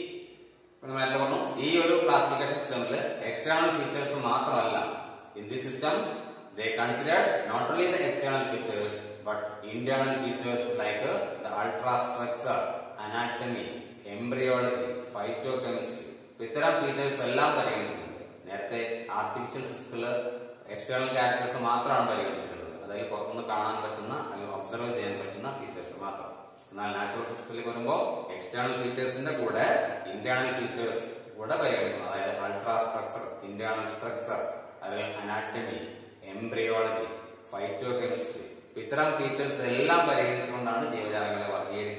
നമ്മൾ നേരത്തെ പറഞ്ഞു ഈ ഒരു ക്ലാസിഫിക്കേഷൻ സിസ്റ്റമിൽ എക്സ്റ്റേണൽ ഫീച്ചേഴ്സ് മാത്രമല്ല in the system they consider not only the external features but internal features like the ultrastructure anatomy embryology phytochemistry ഇത്തരം ഫീച്ചേഴ്സ് എല്ലാം പരിഗണിക്കുന്നുണ്ട് നേരത്തെ ആർട്ടിഫിഷ്യൽ സിസ്റ്റത്തിൽ എക്സ്റ്റേണൽ ക്യാരക്ടേഴ്സ് മാത്രമാണ് പരിഗണിച്ചിട്ടുള്ളത് അതായത് പുറത്തുനിന്ന് കാണാൻ പറ്റുന്ന അല്ലെങ്കിൽ ഒബ്സർവ് ചെയ്യാൻ പറ്റുന്ന ഫീച്ചേഴ്സ് മാത്രം എന്നാൽ നാച്ചുറൽ സിസ്റ്റത്തിൽ വരുമ്പോൾ എക്സ്റ്റേണൽ ഫീച്ചേഴ്സിന്റെ കൂടെ ഇന്റേണൽ ഫീച്ചേഴ്സ് കൂടെ പരിഗണിക്കുന്നു അതായത് അൾട്രാ സ്ട്രക്ചർ ഇന്റേണൽ സ്ട്രക്ചർ അല്ലെങ്കിൽ അനാറ്റമി എംബ്രിയോളജി ഫൈറ്റോ കെമിസ്ട്രി ഇത്തരം ഫീച്ചേഴ്സ് എല്ലാം പരിഗണിച്ചുകൊണ്ടാണ് ജീവജാലങ്ങളെ വർഗീകരിക്കുന്നത്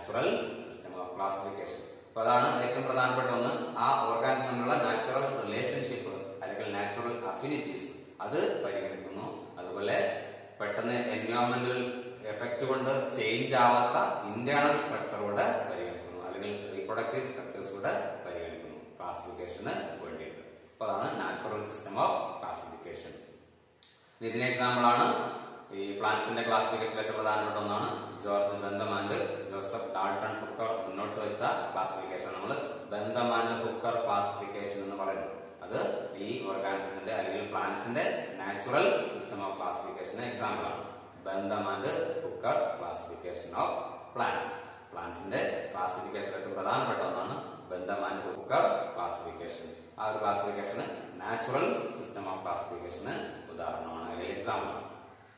നാച്ചുറൽ സിസ്റ്റം ഓഫ് ക്ലാസിഫിക്കേഷൻ അപ്പൊ അതാണ് ഏറ്റവും പ്രധാനപ്പെട്ട ഒന്ന് ആ ഓർഗാനിസം തമ്മിലുള്ള നാച്ചുറൽ റിലേഷൻഷിപ്പ് അല്ലെങ്കിൽ നാച്ചുറൽ അഫിനിറ്റീസ് അത് പരിഗണിക്കുന്നു അതുപോലെ പെട്ടെന്ന് എൻവയോൺമെന്റൽ എഫക്ട് കൊണ്ട് ചേഞ്ച് ആവാത്ത ഇന്റേണൽ സ്ട്രക്ചർ കൂടെ പരിഗണിക്കുന്നു അല്ലെങ്കിൽ റീപ്രൊഡക്റ്റീവ് സ്ട്രക്ചേഴ്സ് കൂടെ പരിഗണിക്കുന്നു ക്ലാസിഫിക്കേഷന് വേണ്ടിയിട്ട് അപ്പൊ അതാണ് നാച്ചുറൽ സിസ്റ്റം ഓഫ് ക്ലാസിഫിക്കേഷൻ ഇതിന് എക്സാമ്പിൾ ആണ് ഈ പ്ലാന്റ്സിന്റെ ക്ലാസിഫിക്കേഷൻ ഏറ്റവും പ്രധാനപ്പെട്ട ഒന്നാണ് George Bentham and Joseph Dalton Hooker മുന്നോട്ട് വെച്ച ക്ലാസിഫിക്കേഷൻ നമ്മൾ ബന്ധമാൻഡ് ഹുക്കർ ക്ലാസിഫിക്കേഷൻ എന്ന് പറയുന്നത് അത് ഈ ഓർഗാനിസത്തിന്റെ അല്ലെങ്കിൽ പ്ലാന്റ്സിന്റെ natural system of classification example ആണ് Bentham and Hooker classification of plants പ്ലാന്റ്സിന്റെ ക്ലാസിഫിക്കേഷൻ ഏറ്റവും പ്രധാനപ്പെട്ട ഒന്നാണ് ബന്ധമാൻഡ് ഹുക്കർ ക്ലാസിഫിക്കേഷൻ ആ ഒരു ക്ലാസിഫിക്കേഷന് നാച്ചുറൽ സിസ്റ്റം ഓഫ് ക്ലാസിഫിക്കേഷന് ഉദാഹരണമാണ് അല്ലെങ്കിൽ എക്സാമ്പിൾ ആണ്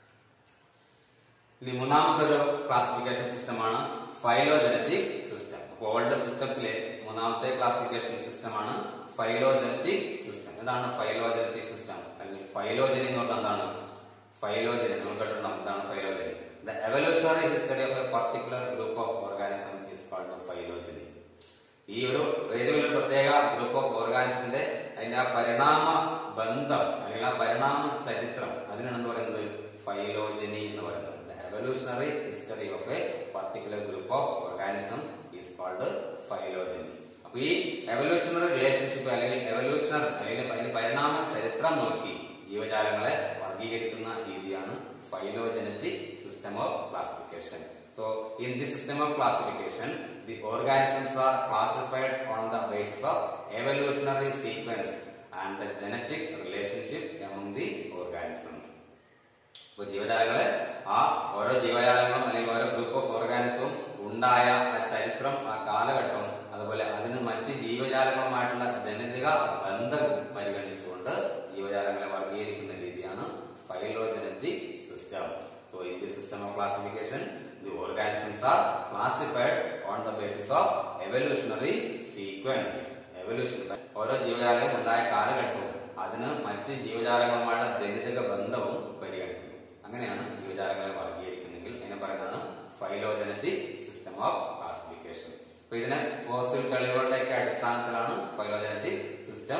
ഇനി മൂന്നാമത്തെ ഒരു ക്ലാസിഫിക്കേഷൻ സിസ്റ്റമാണ് ഫൈലോജനറ്റിക് സിസ്റ്റം അപ്പോൾ ഓൾഡ് സിസ്റ്റത്തിലെ മൂന്നാമത്തെ ക്ലാസിഫിക്കേഷൻ സിസ്റ്റമാണ് ഫൈലോജനറ്റിക് സിസ്റ്റം എന്താണ് ഫൈലോജനറ്റിക് സിസ്റ്റം അല്ലെങ്കിൽ ഫൈലോജനി എന്ന് പറഞ്ഞാൽ എന്താണ് ഫൈലോജനി നമ്മൾ കേട്ടിട്ടുണ്ടാവും എന്താണ് phylogeny the evolutionary history of a particular group of organism is called phylogeny ഈ ഒരു ഏതെങ്കിലും ഒരു പ്രത്യേക ഗ്രൂപ്പ് ഓഫ് ഓർഗാനിസത്തിന്റെ അതിന്റെ ആ പരിണാമ ബന്ധം അല്ലെങ്കിൽ ആ പരിണാമ ചരിത്രം അതിനാണ് എന്ത് പറയുന്നത് ഫൈലോജനി എന്ന് പറയുന്നത് evolutionary history of a particular group of organism is called phylogeny അപ്പൊ ഈ എവല്യൂഷണറി റിലേഷൻഷിപ്പ് അല്ലെങ്കിൽ എവല്യൂഷണർ അല്ലെങ്കിൽ അതിന്റെ പരിണാമ ചരിത്രം നോക്കി ജീവജാലങ്ങളെ വർഗീകരിക്കുന്ന രീതിയാണ് phylogenetic system of classification so in the system of classification the organisms are classified on the basis of evolutionary sequence and the genetic relationship among the organisms ഇപ്പൊ ജീവജാലങ്ങളെ ആ ഓരോ ജീവജാലങ്ങളും അല്ലെങ്കിൽ ഓരോ ഗ്രൂപ്പ് ഓഫ് ഓർഗാനിസവും ഉണ്ടായ ആ ചരിത്രം ആ കാലഘട്ടം അതുപോലെ അതിന് മറ്റ് ജീവജാലങ്ങളുമായിട്ടുള്ള ജനിതക ബന്ധം പരിഗണിച്ചുകൊണ്ട് ജീവജാലങ്ങളെ വർഗീകരിക്കുന്ന രീതിയാണ് phylogenetic system so in the system of classification the organisms are classified on the basis of evolutionary sequence evolution ഓരോ ജീവജാലവും ഉണ്ടായ കാലഘട്ടവും അതിന് മറ്റ് ജീവജാലങ്ങളുമായുള്ള ജനിതക ബന്ധവും പരിഗണിക്കുന്നു അങ്ങനെയാണ് ജീവജാലങ്ങളെ വർഗീകരിക്കുന്നെങ്കിൽ അതിനെ പറയുന്നതാണ് ഫൈലോജനറ്റിക് സിസ്റ്റം ഓഫ് ക്ലാസിഫിക്കേഷൻ അപ്പൊ ഇതിന് ഫോസിൽ തെളിവുകളുടെ ഒക്കെ അടിസ്ഥാനത്തിലാണ് ഫൈലോജനറ്റിക് സിസ്റ്റം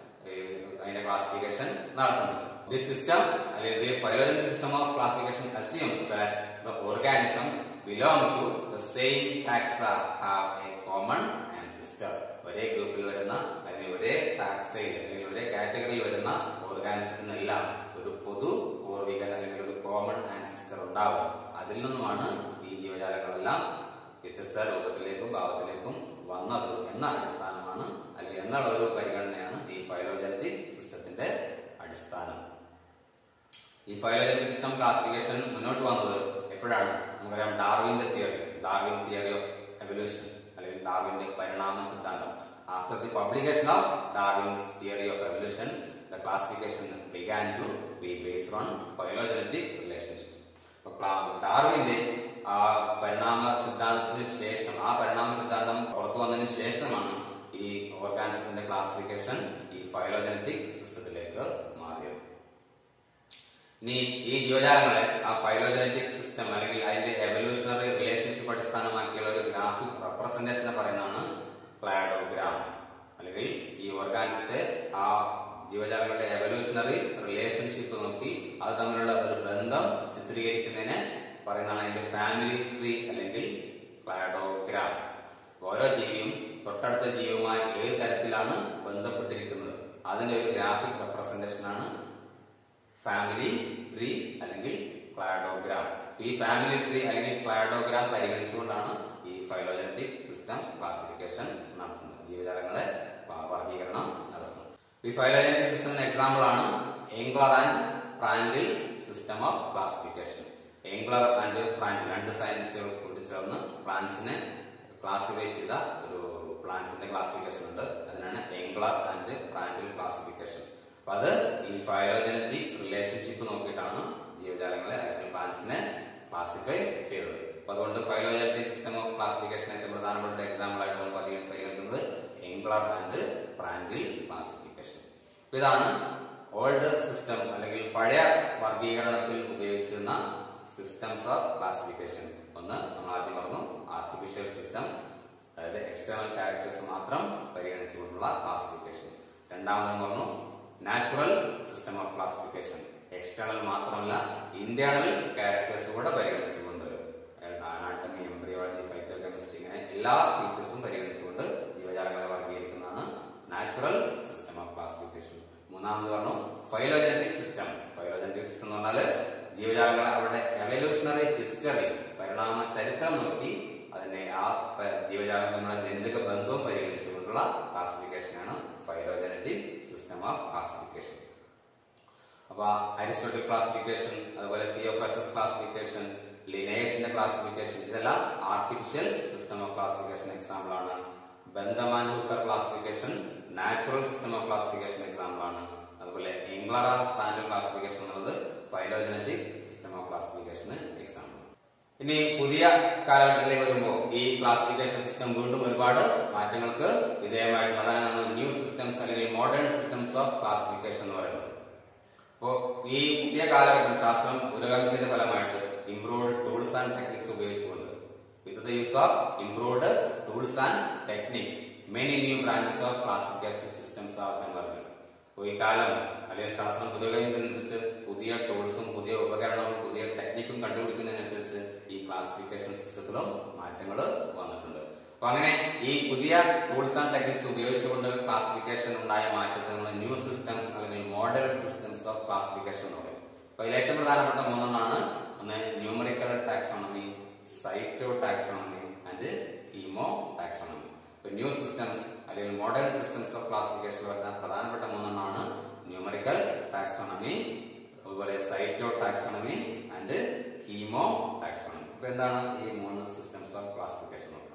അതിന്റെ ക്ലാസിഫിക്കേഷൻ നടത്തുന്നത് This system, അല്ലെങ്കിൽ the phylogenetic system of classification assumes that the organisms belong to the same taxa have a common ancestor. ഒരേ ഗ്രൂപ്പിൽ വരുന്ന അല്ലെങ്കിൽ ഒരേ ടാക്സയിൽ അല്ലെങ്കിൽ ഒരേ കാറ്റഗറിയിൽ വരുന്ന ഓർഗാനിസത്തിനെല്ലാം ഒരു പൊതു പൂർവികൻ അല്ലെങ്കിൽ ഒരു കോമൺ ആൻസിസ്റ്റർ ഉണ്ടാവും അതിൽ നിന്നുമാണ് ഈ ജീവജാലങ്ങളെല്ലാം വ്യത്യസ്ത രൂപത്തിലേക്കും ഭാവത്തിലേക്കും വന്നത് എന്ന അടിസ്ഥാനമാണ് അല്ലെങ്കിൽ എന്നുള്ള ഒരു പരിഗണനയാണ് ഈ ഫൈലോജനറ്റിക് സിസ്റ്റത്തിന്റെ അടിസ്ഥാനം ഈ ഫൈലോജനറ്റിക് സിസ്റ്റം ക്ലാസിഫിക്കേഷൻ മുന്നോട്ട് വന്നത് എപ്പോഴാണ് നമുക്കറിയാം ഡാർവിന്റെ theory Darwin theory of evolution അല്ലെങ്കിൽ ഡാർവിന്റെ പരിണാമ സിദ്ധാന്തം after the publication of Darwin theory of evolution the classification began to be based on phylogenetic relationship ഡാർവിന്റെ ആ പരിണാമ സിദ്ധാന്തത്തിന് ശേഷം ആ പരിണാമ സിദ്ധാന്തം പുറത്തു വന്നതിന് ശേഷമാണ് ഈ ഓർഗാനിസത്തിന്റെ ക്ലാസിഫിക്കേഷൻ ഈ ഫൈലോജനറ്റിക് സിസ്റ്റത്തിലേക്ക് മാറിയത് ഇനി ഈ ജീവജാലങ്ങളെ ആ ഫൈലോജനറ്റിക് സിസ്റ്റം അല്ലെങ്കിൽ അതിന്റെ എവല്യൂഷണറി റിലേഷൻഷിപ്പ് അടിസ്ഥാനമാക്കിയുള്ള ഒരു ഗ്രാഫിക് റെപ്രസെന്റേഷനെ പറയുന്നതാണ് ക്ലാഡോഗ്രാം അല്ലെങ്കിൽ ഈ ഓർഗാനിസത്തെ ആ ജീവജാലങ്ങളുടെ എവല്യൂഷണറി റിലേഷൻഷിപ്പ് നോക്കി അത് തമ്മിലുള്ള ഒരു ബന്ധം ചിത്രീകരിക്കുന്നതിന് പറയുന്നതാണ് അതിന്റെ ഫാമിലി ട്രീ അല്ലെങ്കിൽ ക്ലാഡോഗ്രാം ഓരോ ജീവിയും തൊട്ടടുത്ത ജീവിയുമായി ഏത് തരത്തിലാണ് ബന്ധപ്പെട്ടിരിക്കുന്നത് അതിന്റെ ഒരു ഗ്രാഫിക് റെപ്രസെന്റേഷൻ ആണ് ഫാമിലി ട്രീ അല്ലെങ്കിൽ ക്ലാഡോഗ്രാം ഈ ഫാമിലി ട്രീ അല്ലെങ്കിൽ ക്ലാഡോഗ്രാം പരിഗണിച്ചുകൊണ്ടാണ് ഈ ഫൈലോജനറ്റിക് സിസ്റ്റം ക്ലാസിഫിക്കേഷൻ നടത്തുന്നത് ജീവജാലങ്ങളെ വ- വർഗീകരണം നടത്തുന്നത് ഈ ഫൈലോജനറ്റിക് സിസ്റ്റത്തിന് എക്സാമ്പിൾ ആണ് Engler and Prantl system of classification Engler and Prantl രണ്ട് സയന്റിസ്റ്റുകൾ കൂടി ചേർന്ന് പ്ലാന്റ്സിനെ ക്ലാസിഫൈ ചെയ്ത ഒരു പ്ലാന്റ്സിന്റെ ക്ലാസിഫിക്കേഷൻ ഉണ്ട് അതിനാണ് എംഗ്ലർ ആൻഡ് പ്രാൻഡിൽ ക്ലാസിഫിക്കേഷൻ അപ്പൊ അത് ഈ ഫൈലോജനറ്റിക് റിലേഷൻഷിപ്പ് നോക്കിയിട്ടാണ് ജീവജാലങ്ങളെ അല്ലെങ്കിൽ പ്ലാന്റ്സിനെ ക്ലാസിഫൈ ചെയ്തത് അപ്പൊ അതുകൊണ്ട് ഫൈലോജനറ്റിക് സിസ്റ്റം ഓഫ് ക്ലാസിഫിക്കേഷൻ ഏറ്റവും പ്രധാനപ്പെട്ട എക്സാമ്പിൾ ആയിട്ട് നമ്മൾ പരി- പരിഗണിക്കുന്നത് എംഗ്ലർ ആൻഡ് പ്രാൻഡിൽ ക്ലാസിഫിക്കേഷൻ അപ്പൊ ഇതാണ് ഓൾഡ് സിസ്റ്റം അല്ലെങ്കിൽ പഴയ വർഗീകരണത്തിൽ ഉപയോഗിച്ചിരുന്ന സിസ്റ്റംസ് ഓഫ് ക്ലാസിഫിക്കേഷൻ ഒന്ന് നമ്മൾ ആദ്യം പറഞ്ഞു ആർട്ടിഫിഷ്യൽ ആർട്ടിഫിഷ്യൽ സിസ്റ്റം അതായത് എക്സ്റ്റേണൽ ക്യാരക്ടേഴ്സ് മാത്രം പരിഗണിച്ചുകൊണ്ടുള്ള ക്ലാസിഫിക്കേഷൻ രണ്ടാമതെന്ന് പറഞ്ഞു natural system of classification external മാത്രമല്ല ഇന്റേണൽ ക്യാരക്ടേഴ്സ് കൂടെ പരിഗണിച്ചുകൊണ്ട് അനാട്ടമി എംബ്രിയോളജി ഫൈറ്റോകെമിസ്ട്രി ഇങ്ങനെ എല്ലാ ഫീച്ചേഴ്സും പരിഗണിച്ചുകൊണ്ട് ജീവജാലങ്ങളെ വർഗീകരിക്കുന്നതാണ് നാച്ചുറൽ സിസ്റ്റം ഓഫ് ക്ലാസിഫിക്കേഷൻ മൂന്നാമത് പറഞ്ഞു ഫൈലോജനറ്റിക് സിസ്റ്റം ഫൈലോജനറ്റിക് സിസ്റ്റം എന്ന് പറഞ്ഞാൽ ജീവജാലങ്ങളെ അവരുടെ എവല്യൂഷണറി ഹിസ്റ്ററി പരിണാമ ചരിത്രം നോക്കി അതിന്റെ ആ പ- ജീവജാലം തമ്മിലുള്ള ജനിതക ബന്ധവും പരിഗണിച്ചുകൊണ്ടുള്ള ക്ലാസിഫിക്കേഷനാണ് ഫൈലോജനറ്റിക് സിസ്റ്റം ഓഫ് ക്ലാസിഫിക്കേഷൻ അപ്പൊ അരിസ്റ്റോട്ടിൽ ക്ലാസിഫിക്കേഷൻ അതുപോലെ തിയോഫ്രസസ് ക്ലാസിഫിക്കേഷൻ ലിനേഴ്സിന്റെ ക്ലാസിഫിക്കേഷൻ ഇതെല്ലാം artificial system of classification example ആണ് Bentham and Hooker classification natural system of classification example ആണ് അതുപോലെ ഇംഗ്ലറ പ്ലാന്റ് ക്ലാസിഫിക്കേഷൻ എന്നുള്ളത് ഫൈലോജനറ്റിക് സിസ്റ്റം ഓഫ് ക്ലാസിഫിക്കേഷന് എക്സാമ്പിൾ ഇനി പുതിയ കാലഘട്ടത്തിലേക്ക് വരുമ്പോൾ ഈ ക്ലാസിഫിക്കേഷൻ സിസ്റ്റം വീണ്ടും ഒരുപാട് മാറ്റങ്ങൾക്ക് വിധേയമായിട്ടുണ്ട് അതാണ് നമ്മൾ ന്യൂ സിസ്റ്റംസ് അല്ലെങ്കിൽ മോഡേൺ സിസ്റ്റംസ് ഓഫ് ക്ലാസിഫിക്കേഷൻ എന്ന് പറയുന്നത് അപ്പോ ഈ പുതിയ കാലഘട്ടം ശാസ്ത്രം പുരോഗമിച്ചതിന്റെ ഫലമായിട്ട് ഇംപ്രൂവ്ഡ് ടൂൾസ് ആൻഡ് ടെക്നിക്സ് ഉപയോഗിച്ചുകൊണ്ട് with the use of improved tools and techniques many new branches of classification systems are emerge അപ്പോ ഈ കാലം അല്ലെങ്കിൽ ശാസ്ത്രം പുരോഗമിക്കുന്നതനുസരിച്ച് പുതിയ ടൂൾസും പുതിയ ഉപകരണങ്ങളും പുതിയ ടെക്നിക്കും കണ്ടുപിടിക്കുന്നതിനനുസരിച്ച് ഈ ക്ലാസിഫിക്കേഷൻ സിസ്റ്റത്തിലും മാറ്റങ്ങൾ വന്നിട്ടുണ്ട് അപ്പൊ അങ്ങനെ ഈ പുതിയ ടൂൾസ് ആൻഡ് ടെക്നിക്സ് ഉപയോഗിച്ചുകൊണ്ട് ക്ലാസിഫിക്കേഷൻ ഉണ്ടായ മാറ്റത്തെ നമ്മൾ ന്യൂ സിസ്റ്റംസ് അല്ലെങ്കിൽ മോഡേൺ സിസ്റ്റംസ് ഓഫ് ക്ലാസിഫിക്കേഷൻ എന്ന് പറയും അപ്പൊ ഇതിൽ ഏറ്റവും പ്രധാനപ്പെട്ട മൂന്നെണ്ണമാണ് ഒന്ന് numerical taxonomy cyto taxonomy and chemo taxonomy ഇപ്പൊ ന്യൂ സിസ്റ്റംസ് അല്ലെങ്കിൽ മോഡേൺ സിസ്റ്റംസ് ഓഫ് ക്ലാസിഫിക്കേഷൻ വരുന്ന പ്രധാനപ്പെട്ട മൂന്നെണ്ണമാണ് ന്യൂമറിക്കൽ ടാക്സോണമി അതുപോലെ cyto taxonomy and chemo taxonomy അപ്പൊ എന്താണ് ഈ മൂന്ന് സിസ്റ്റംസ് ഓഫ് ക്ലാസിഫിക്കേഷൻ നോക്കാം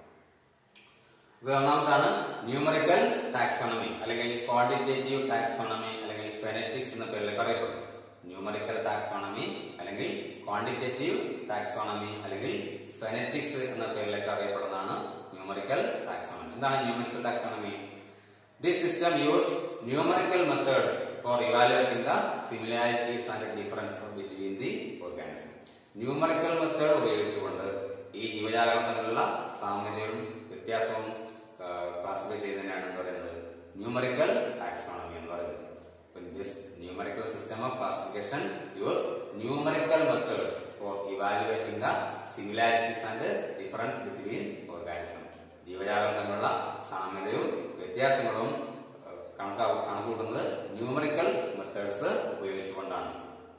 ഇപ്പൊ ഒന്നാമതാണ് ന്യൂമറിക്കൽ ടാക്സോണമി അല്ലെങ്കിൽ ക്വാണ്ടിറ്റേറ്റീവ് ടാക്സോണമി അല്ലെങ്കിൽ ഫെനറ്റിക്സ് എന്ന പേരിലൊക്കെ അറിയപ്പെടും ന്യൂമറിക്കൽ ടാക്സോണമി അല്ലെങ്കിൽ ക്വാണ്ടിറ്റേറ്റീവ് ടാക്സോണമി അല്ലെങ്കിൽ ഫെനറ്റിക്സ് എന്ന പേരിലൊക്കെ അറിയപ്പെടുന്നതാണ് ന്യൂമറിക്കൽ ടാക്സോണമി എന്താണ് numerical taxonomy this system use numerical methods for evaluating the similarities and difference between the organism numerical method ഉപയോഗിച്ചുകൊണ്ട് ഈ ജീവജാലങ്ങൾ തമ്മിലുള്ള സാമ്യതയും വ്യത്യാസവും ക്ലാസിഫൈ ചെയ്യുന്നതിനാണ് എന്ന് പറയുന്നത് ന്യൂമറിക്കൽ ടാക്സോണമി എന്ന് പറയുന്നത് this numerical system of classification use numerical methods for evaluating the similarities and difference between organism ജീവജാലങ്ങൾ തമ്മിലുള്ള സാമ്യതയും വ്യത്യാസങ്ങളും ഏഹ്, കണക്കാ കണക്കൂട്ടുന്നത് ന്യൂമറിക്കൽ മെത്തേഡ്സ് ഉപയോഗിച്ചുകൊണ്ടാണ്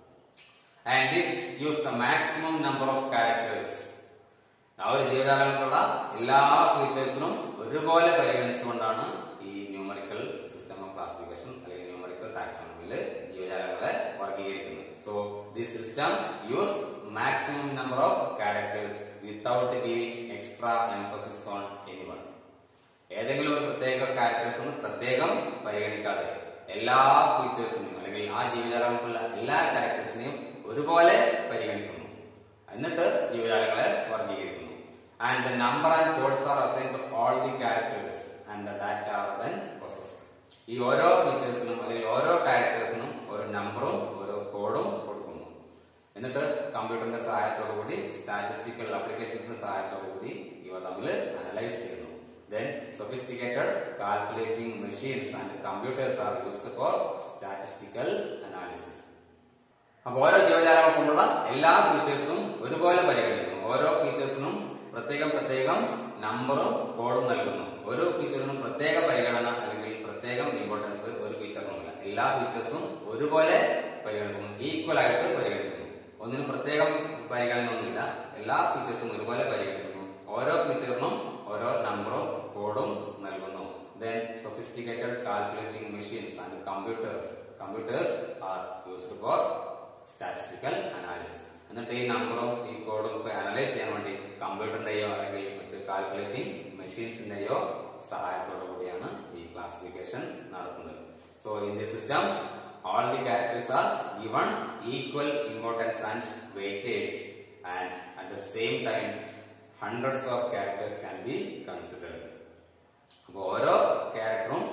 and this use the maximum number of characters ആ ഒരു ജീവജാലങ്ങൾക്കുള്ള എല്ലാ ഫീച്ചേഴ്സിനും ഒരുപോലെ പരിഗണിച്ചുകൊണ്ടാണ് ഈ ന്യൂമറിക്കൽ സിസ്റ്റം ഓഫ് ക്ലാസിഫിക്കേഷൻ അല്ലെങ്കിൽ ന്യൂമറിക്കൽ ടാക്സോണമിയിൽ ജീവജാലങ്ങളെ വർഗീകരിക്കുന്നത് so this system use maximum number of characters without giving extra emphasis on any one ഏതെങ്കിലും ഒരു പ്രത്യേക ക്യാരക്ടേഴ്സ് ഒന്ന് പ്രത്യേകം പരിഗണിക്കാതെ എല്ലാ ഫീച്ചേഴ്സിനും അല്ലെങ്കിൽ ആ ജീവജാലങ്ങൾക്കുള്ള എല്ലാ ക്യാരക്ടേഴ്സിനെയും ഒരുപോലെ പരിഗണിക്കുന്നു എന്നിട്ട് ജീവജാലങ്ങളെ വർഗീകരിക്കുന്നു and the number and codes are assign to all the characters and the data are then process ഈ ഓരോ ഫീച്ചേഴ്സിനും അല്ലെങ്കിൽ ഓരോ ക്യാരക്ടേഴ്സിനും ഒരു നമ്പറും ഓരോ കോഡും കൊടുക്കുന്നു എന്നിട്ട് കമ്പ്യൂട്ടറിന്റെ സഹായത്തോടു കൂടി സ്റ്റാറ്റിസ്റ്റിക്കൽ ആപ്ലിക്കേഷൻസിന്റെ സഹായത്തോടു കൂടി ഇവ തമ്മിൽ അനലൈസ് ചെയ്യുന്നു then sophisticated calculating machines and computers are used for statistical analysis അപ്പൊ ഓരോ ജീവജാലങ്ങൾക്കുമുള്ള എല്ലാ ഫീച്ചേഴ്സും ഒരുപോലെ പരിഗണിക്കുന്നു ഓരോ ഫീച്ചേഴ്സിനും പ്രത്യേകം പ്രത്യേകം നമ്പറും കോഡും നൽകുന്നു ഓരോ ഫീച്ചറിനും പ്രത്യേക പരിഗണന അല്ലെങ്കിൽ പ്രത്യേകം ഇമ്പോർട്ടൻസ് ഒരു ഫീച്ചറിനുമില്ല എല്ലാ ഫീച്ചേഴ്സും ഒരുപോലെ പരിഗണിക്കുന്നു ഈക്വൽ ആയിട്ട് പരിഗണിക്കുന്നു ഒന്നിനും പ്രത്യേകം പരിഗണന ഒന്നുമില്ല എല്ലാ ഫീച്ചേഴ്സും ഒരുപോലെ പരിഗണിക്കുന്നു ഓരോ ഫീച്ചറിനും ഓരോ നമ്പറും കോഡും നൽകുന്നു then sophisticated calculating machines and computers computers are used for statistical analysis എന്നിട്ട് ഈ നമ്പറും ഈ കോഡും ഒക്കെ അനലൈസ് ചെയ്യാൻ വേണ്ടി കമ്പ്യൂട്ടറിന്റെയോ അല്ലെങ്കിൽ മറ്റ് കാൽക്കുലേറ്റിംഗ് മെഷീൻസിന്റെയോ സഹായത്തോടു കൂടിയാണ് ഈ ക്ലാസിഫിക്കേഷൻ നടത്തുന്നത് so in the system all the characters are given equal importance and weightage and at the same time hundreds of characters can be considered അപ്പൊ ഓരോ ക്യാരക്ടറും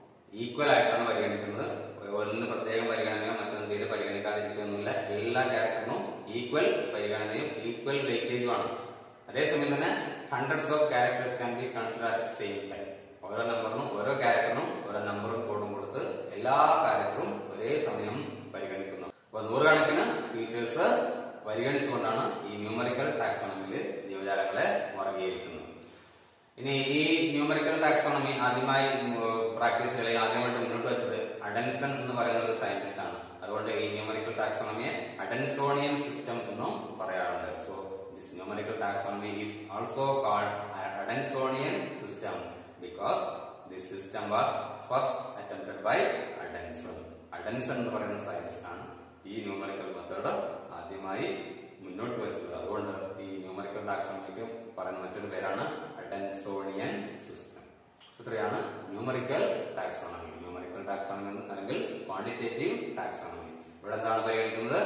ഈക്വൽ ആയിട്ടാണ് പരിഗണിക്കുന്നത് ഒന്ന് പ്രത്യേകം പരിഗണനയോ മറ്റൊന്നും തീരെ പരിഗണിക്കാതിരിക്കുകയൊന്നുമില്ല എല്ലാ ക്യാരക്ടറിനും ഈക്വൽ പരിഗണനയും ഈക്വൽ വെയിറ്റേജുമാണ് അതേസമയം തന്നെ hundreds of characters can be consider at same time ഓരോ നമ്പറിനും ഓരോ ക്യാരക്ടറിനും ഓരോ നമ്പറും കോഡും കൊടുത്ത് എല്ലാ ക്യാരക്ടറും ഒരേ സമയം പരിഗണിക്കുന്നു അപ്പൊ നൂറുകണക്കിന് ഫീച്ചേഴ്സ് പരിഗണിച്ചുകൊണ്ടാണ് ഈ ന്യൂമറിക്കൽ ടാക്സോണമിയിൽ ജീവജാലങ്ങളെ വർഗീകരിക്കുന്നത് ഇനി ഈ ന്യൂമറിക്കൽ ടാക്സോണമി ആദ്യമായി പ്രാക്ടീസ് അല്ലെങ്കിൽ ആദ്യമായിട്ട് മുന്നോട്ട് വെച്ചത് അഡൻസൺ എന്ന് പറയുന്ന ഒരു സയന്റിസ്റ്റ് ആണ് അതുകൊണ്ട് ഈ ന്യൂമറിക്കൽ ടാക്സോണമിയെ അഡൻസോണിയൻ സിസ്റ്റം എന്നും പറയാറുണ്ട് so this numerical taxonomy is also called Adansonian system because this system was first attempted by Adanson Adanson എന്ന് പറയുന്ന സയന്റിസ്റ്റ് ആണ് ഈ ന്യൂമറിക്കൽ മെത്തേഡ് ആദ്യമായി മുന്നോട്ട് വെച്ചത് അതുകൊണ്ട് ഈ ന്യൂമറിക്കൽ ടാക്സോണമിക്ക് പറയുന്ന മറ്റൊരു പേരാണ് അഡൻസോണിയൻ സിസ്റ്റം ഇത്രയാണ് ന്യൂമറിക്കൽ ടാക്സോണമി ന്യൂമറിക്കൽ ടാക്സോണമി അല്ലെങ്കിൽ ക്വാണ്ടിറ്റേറ്റീവ് ടാക്സോണമി ഇവിടെ എന്താണ് പരിഗണിക്കുന്നത്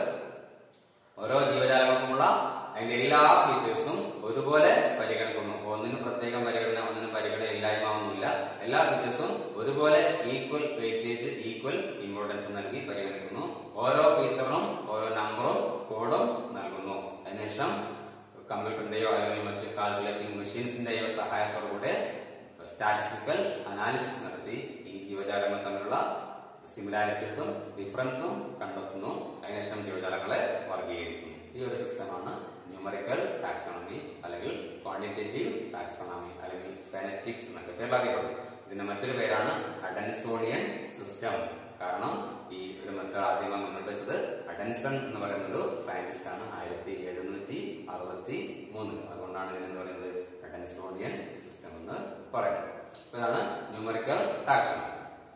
ഓരോ ജീവജാലങ്ങൾക്കുമുള്ള അതിന്റെ എല്ലാ ഫീച്ചേഴ്സും ഒരുപോലെ പരിഗണിക്കുന്നു ഒന്നിന് പ്രത്യേകം പരിഗണന ഒന്നിനും പരിഗണന ഇല്ലായ്മ ഒന്നുമില്ല എല്ലാ ഫീച്ചേഴ്സും ഒരുപോലെ ഈക്വൽ വെയിറ്റേജ് ഈക്വൽ ഇമ്പോർട്ടൻസ് നൽകി പരിഗണിക്കുന്നു ഓരോ ഫീച്ചറിനും ഓരോ നമ്പറും കോഡും നൽകുന്നു അതിനുശേഷം കമ്പ്യൂട്ടറിന്റെയോ അല്ലെങ്കിൽ മറ്റ് കാൽക്കുലേറ്റിംഗ് മെഷീൻസിന്റെയോ സഹായത്തോടുകൂടെ സ്റ്റാറ്റിസ്റ്റിക്കൽ അനാലിസിസ് നടത്തി ഈ ജീവജാലങ്ങൾ തമ്മിലുള്ള സിമിലാരിറ്റീസും ഡിഫറൻസും കണ്ടെത്തുന്നു അതിനുശേഷം ജീവജാലങ്ങളെ വർഗീകരിക്കുന്നു ഈ ഒരു സിസ്റ്റമാണ് ന്യൂമറിക്കൽ ടാക്സോണമി അല്ലെങ്കിൽ ക്വാണ്ടിറ്റേറ്റീവ് ടാക്സോണമി അല്ലെങ്കിൽ ഫെനറ്റിക്സ് എന്നൊക്കെ പേര് അറിയപ്പെടുന്നു ഇതിന്റെ മറ്റൊരു പേരാണ് അഡൻസോണിയൻ സിസ്റ്റം കാരണം ഈ ഒരു മെത്തേഡ് ആദ്യമായി മുന്നോട്ട് വെച്ചത് അഡൻസൺ എന്ന് പറയുന്ന ഒരു സയന്റിസ്റ്റ് ആണ് ആയിരത്തി എഴുന്നൂറ്റി അറുപത്തി മൂന്നിൽ അതുകൊണ്ടാണ് ഇതിനെന്ന് പറയുന്നത് അഡൻസോണിയൻ സിസ്റ്റം എന്ന് പറയുന്നത് അപ്പൊ ഇതാണ് ന്യൂമറിക്കൽ ടാക്സോണമി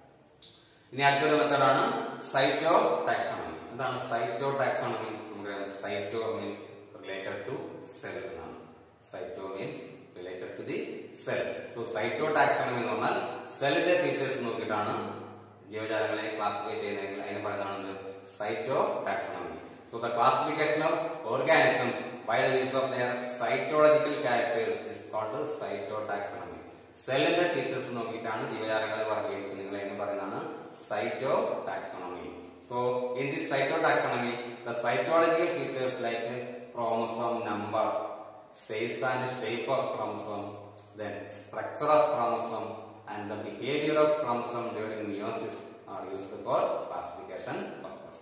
ഇനി അടുത്തൊരു മെത്തേഡാണ് സൈറ്റോ ടാക്സോണമി എന്താണ് സൈറ്റോ ടാക്സോണമി നമുക്കറിയാം cyto means related to cell എന്നാണ് cyto means related to the cell so cyto taxonomy എന്ന് പറഞ്ഞാൽ സെല്ലിന്റെ ഫീച്ചേഴ്സ് നോക്കിയിട്ടാണ് ജീവജാലങ്ങളെ ക്ലാസിഫൈ ചെയ്യുന്നതെങ്കിൽ അതിന് പറയുന്നതാണ് cyto taxonomy so the classification of organisms by the use of their cytological characters is called cyto taxonomy സെല്ലിന്റെ ഫീച്ചേഴ്സ് നോക്കിയിട്ടാണ് ജീവജാലങ്ങളെ വർഗീകരിക്കുന്നത് എന്ന് പറയുന്നതാണ് cyto taxonomy so in this cyto taxonomy the cytological features like chromosome number size and shape of chromosome then structure of chromosome and the behavior of chromosome during meiosis are used for classification purpose.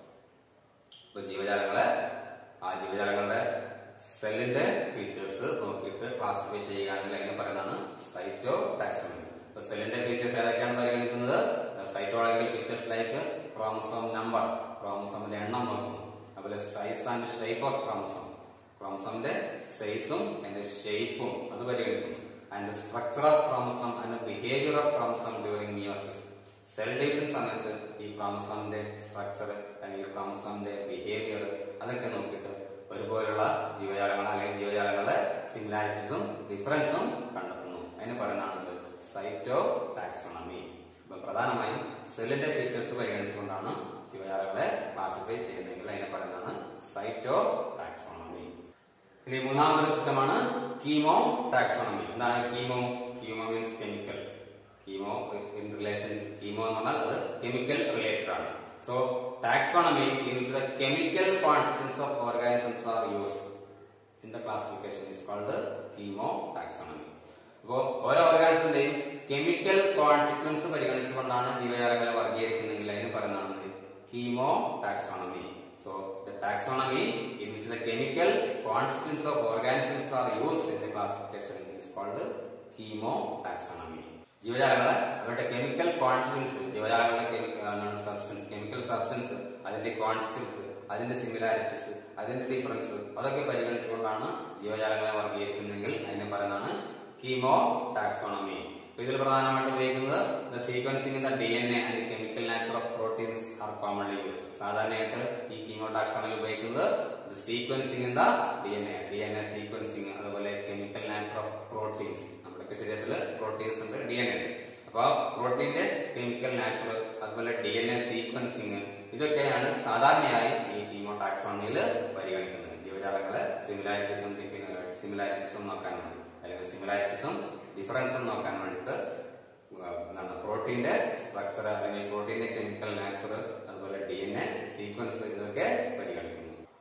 ഇപ്പൊ ജീവജാലങ്ങളെ ആ ജീവജാലങ്ങളുടെ സെല്ലിന്റെ features നോക്കിയിട്ട് classify ചെയ്യുകയാണെങ്കിൽ അതിനെ പറയുന്നതാണ് cyto taxonomy ഇപ്പൊ സെല്ലിന്റെ ഫീച്ചേഴ്സ് ഏതൊക്കെയാണ് പരിഗണിക്കുന്നത് cytological features like chromosome number ക്രോമസോമിന്റെ എണ്ണം നോക്കുന്നു അതുപോലെ size and shape of chromosome ക്രോമസോമിന്റെ സൈസും അതിന്റെ ഷേപ്പും അത് പരിഗണിക്കുന്നു and structure of chromosome and behaviour of chromosome during meiosis cell division സമയത്ത് ഈ ക്രോമസോമിന്റെ സ്ട്രക്ചർ അല്ലെങ്കിൽ ക്രോമസോമിന്റെ ബിഹേവിയർ അതൊക്കെ നോക്കിയിട്ട് ഒരുപോലുള്ള ജീവജാലങ്ങൾ അല്ലെങ്കിൽ ജീവജാലങ്ങളുടെ സിമിലാരിറ്റീസും ഡിഫറൻസും കണ്ടെത്തുന്നു അതിന് പറയുന്നതാണ് സൈറ്റോ ടാക്സോണമി അപ്പൊ പ്രധാനമായും സെല്ലിന്റെ ഫീച്ചേഴ്സ് പരിഗണിച്ചുകൊണ്ടാണ് ജീവജാലങ്ങളെ ക്ലാസിഫൈ ചെയ്യുന്നതെങ്കിൽ അതിനെ പറയുന്നതാണ് സൈറ്റോ ടാക്സോണമി ഇനി മൂന്നാമത്തെ സിസ്റ്റമാണ് കീമോ ടാക്സോണമി എന്താണ് chemo chemo means chemical chemo in relation chemo എന്ന് പറഞ്ഞാൽ അത് കെമിക്കൽ റിലേറ്റഡ് ആണ് so taxonomy in which the chemical constants of organisms are used in the classification is called chemo taxonomy അപ്പോ ഓരോ ഓർഗാനിസത്തിന്റെയും കെമിക്കൽ കോൺസിക്വൻസ് പരിഗണിച്ചുകൊണ്ടാണ് ജീവജാലങ്ങളെ വർഗീകരിക്കുന്നെങ്കിൽ അതിന് പറയുന്നതാണ് chemo taxonomy so the taxonomy in which the chemical consequence of organisms are used in the classification is called chemo taxonomy ജീവജാലങ്ങളെ അവരുടെ chemical constants ജീവജാലങ്ങളുടെ substance chemical substance അതിന്റെ കോൺസ്റ്റൻസ് അതിന്റെ സിമിലാരിറ്റീസ് അതിന്റെ ഡിഫറൻസ് അതൊക്കെ പരിഗണിച്ചുകൊണ്ടാണ് ജീവജാലങ്ങളെ വർഗീകരിക്കുന്നതെങ്കിൽ അതിനെ പറയുന്നതാണ് കീമോ ടാക്സോണമി ഇതിൽ പ്രധാനമായിട്ട് ഉപയോഗിക്കുന്നത് the sequencing in the D N A and chemical nature of proteins are commonly use സാധാരണയായിട്ട് ഈ കീമോ ടാക്സോണമി ഉപയോഗിക്കുന്നത് the sequencing in the D N A D N A sequencing അതുപോലെ കെമിക്കൽ നാച്ചർ ഓഫ് പ്രോട്ടീൻസ് നമ്മുടെ ശരീരത്തിൽ proteins ഉണ്ട് D N A അപ്പൊ പ്രോട്ടീന്റെ chemical natural അതുപോലെ ഡി എൻ എ സീക്വൻസിങ് ഇതൊക്കെയാണ് സാധാരണയായി ഈ കീമോ ടാക്സോണിയിൽ പരിഗണിക്കുന്നത് ജീവജാലങ്ങളെ സിമിലാരിറ്റീസും സിമിലാരിറ്റീസും നോക്കാൻ വേണ്ടി അല്ലെങ്കിൽ സിമിലാരിറ്റീസും ഡിഫറൻസും നോക്കാൻ വേണ്ടിയിട്ട് എന്താണ് പ്രോട്ടീന്റെ സ്ട്രക്ചർ അല്ലെങ്കിൽ പ്രോട്ടീന്റെ കെമിക്കൽ നാച്ചുറൽ അതുപോലെ ഡി എൻ എ സീക്വൻസ് ഇതൊക്കെ പരിഗണിക്കുന്നു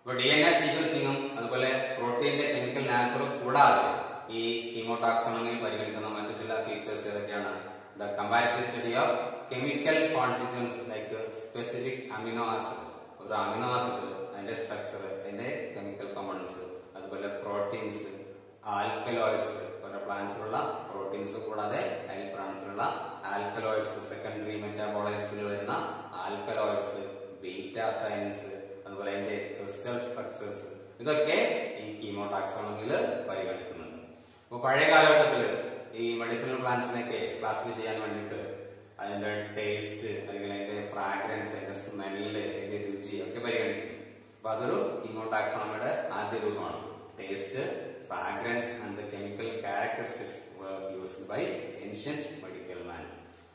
അപ്പൊ ഡി എൻ എ സീക്വൻസിങ്ങും അതുപോലെ പ്രോട്ടീന്റെ കെമിക്കൽ നാച്ചുറും കൂടാതെ ഈ കീമോടാക്സോണമിൽ പരിഗണിക്കുന്ന മറ്റു ചില ഫീച്ചേഴ്സ് ഏതൊക്കെയാണ് the comparative study of chemical constituents like specific amino acid ഒരു അമിനോ ആസിഡ് അതിന്റെ സ്ട്രക്ചർ അതിന്റെ കെമിക്കൽ കമ്പോണൻസ് അതുപോലെ പ്രോട്ടീൻസ് ആൽക്കലോയിഡ്സ് ഓരോ പ്ലാന്റ്സിലുള്ള പ്രോട്ടീൻസ് കൂടാതെ അതിൽ പ്ലാന്റ്സിലുള്ള ആൽക്കലോയിഡ്സ് സെക്കൻഡറി മെറ്റാബോളൈറ്റ്സിൽ വരുന്ന ആൽക്കലോയിഡ്സ് ബീറ്റ സയൻസ് അതുപോലെ അതിന്റെ ക്രിസ്റ്റൽ സ്ട്രക്ചേഴ്സ് ഇതൊക്കെ ഈ കീമോടാക്സോണമിയിൽ പരിഗണിക്കുന്നുണ്ട് അപ്പൊ പഴയ കാലഘട്ടത്തിൽ ഈ മെഡിസിനൽ പ്ലാന്റ്സിനൊക്കെ ക്ലാസിഫൈ ചെയ്യാൻ വേണ്ടിയിട്ട് അതിന്റെ ടേസ്റ്റ് അല്ലെങ്കിൽ അതിന്റെ ഫ്രാഗ്രൻസ് അതിന്റെ സ്മെല്ല് അതിന്റെ രുചി ഒക്കെ പരിഗണിച്ചിട്ടുണ്ട് അപ്പൊ അതൊരു കീമോടാക്സോണമിയുടെ ആദ്യ രൂപമാണ് taste fragrance and the chemical characteristics used by ancient medical man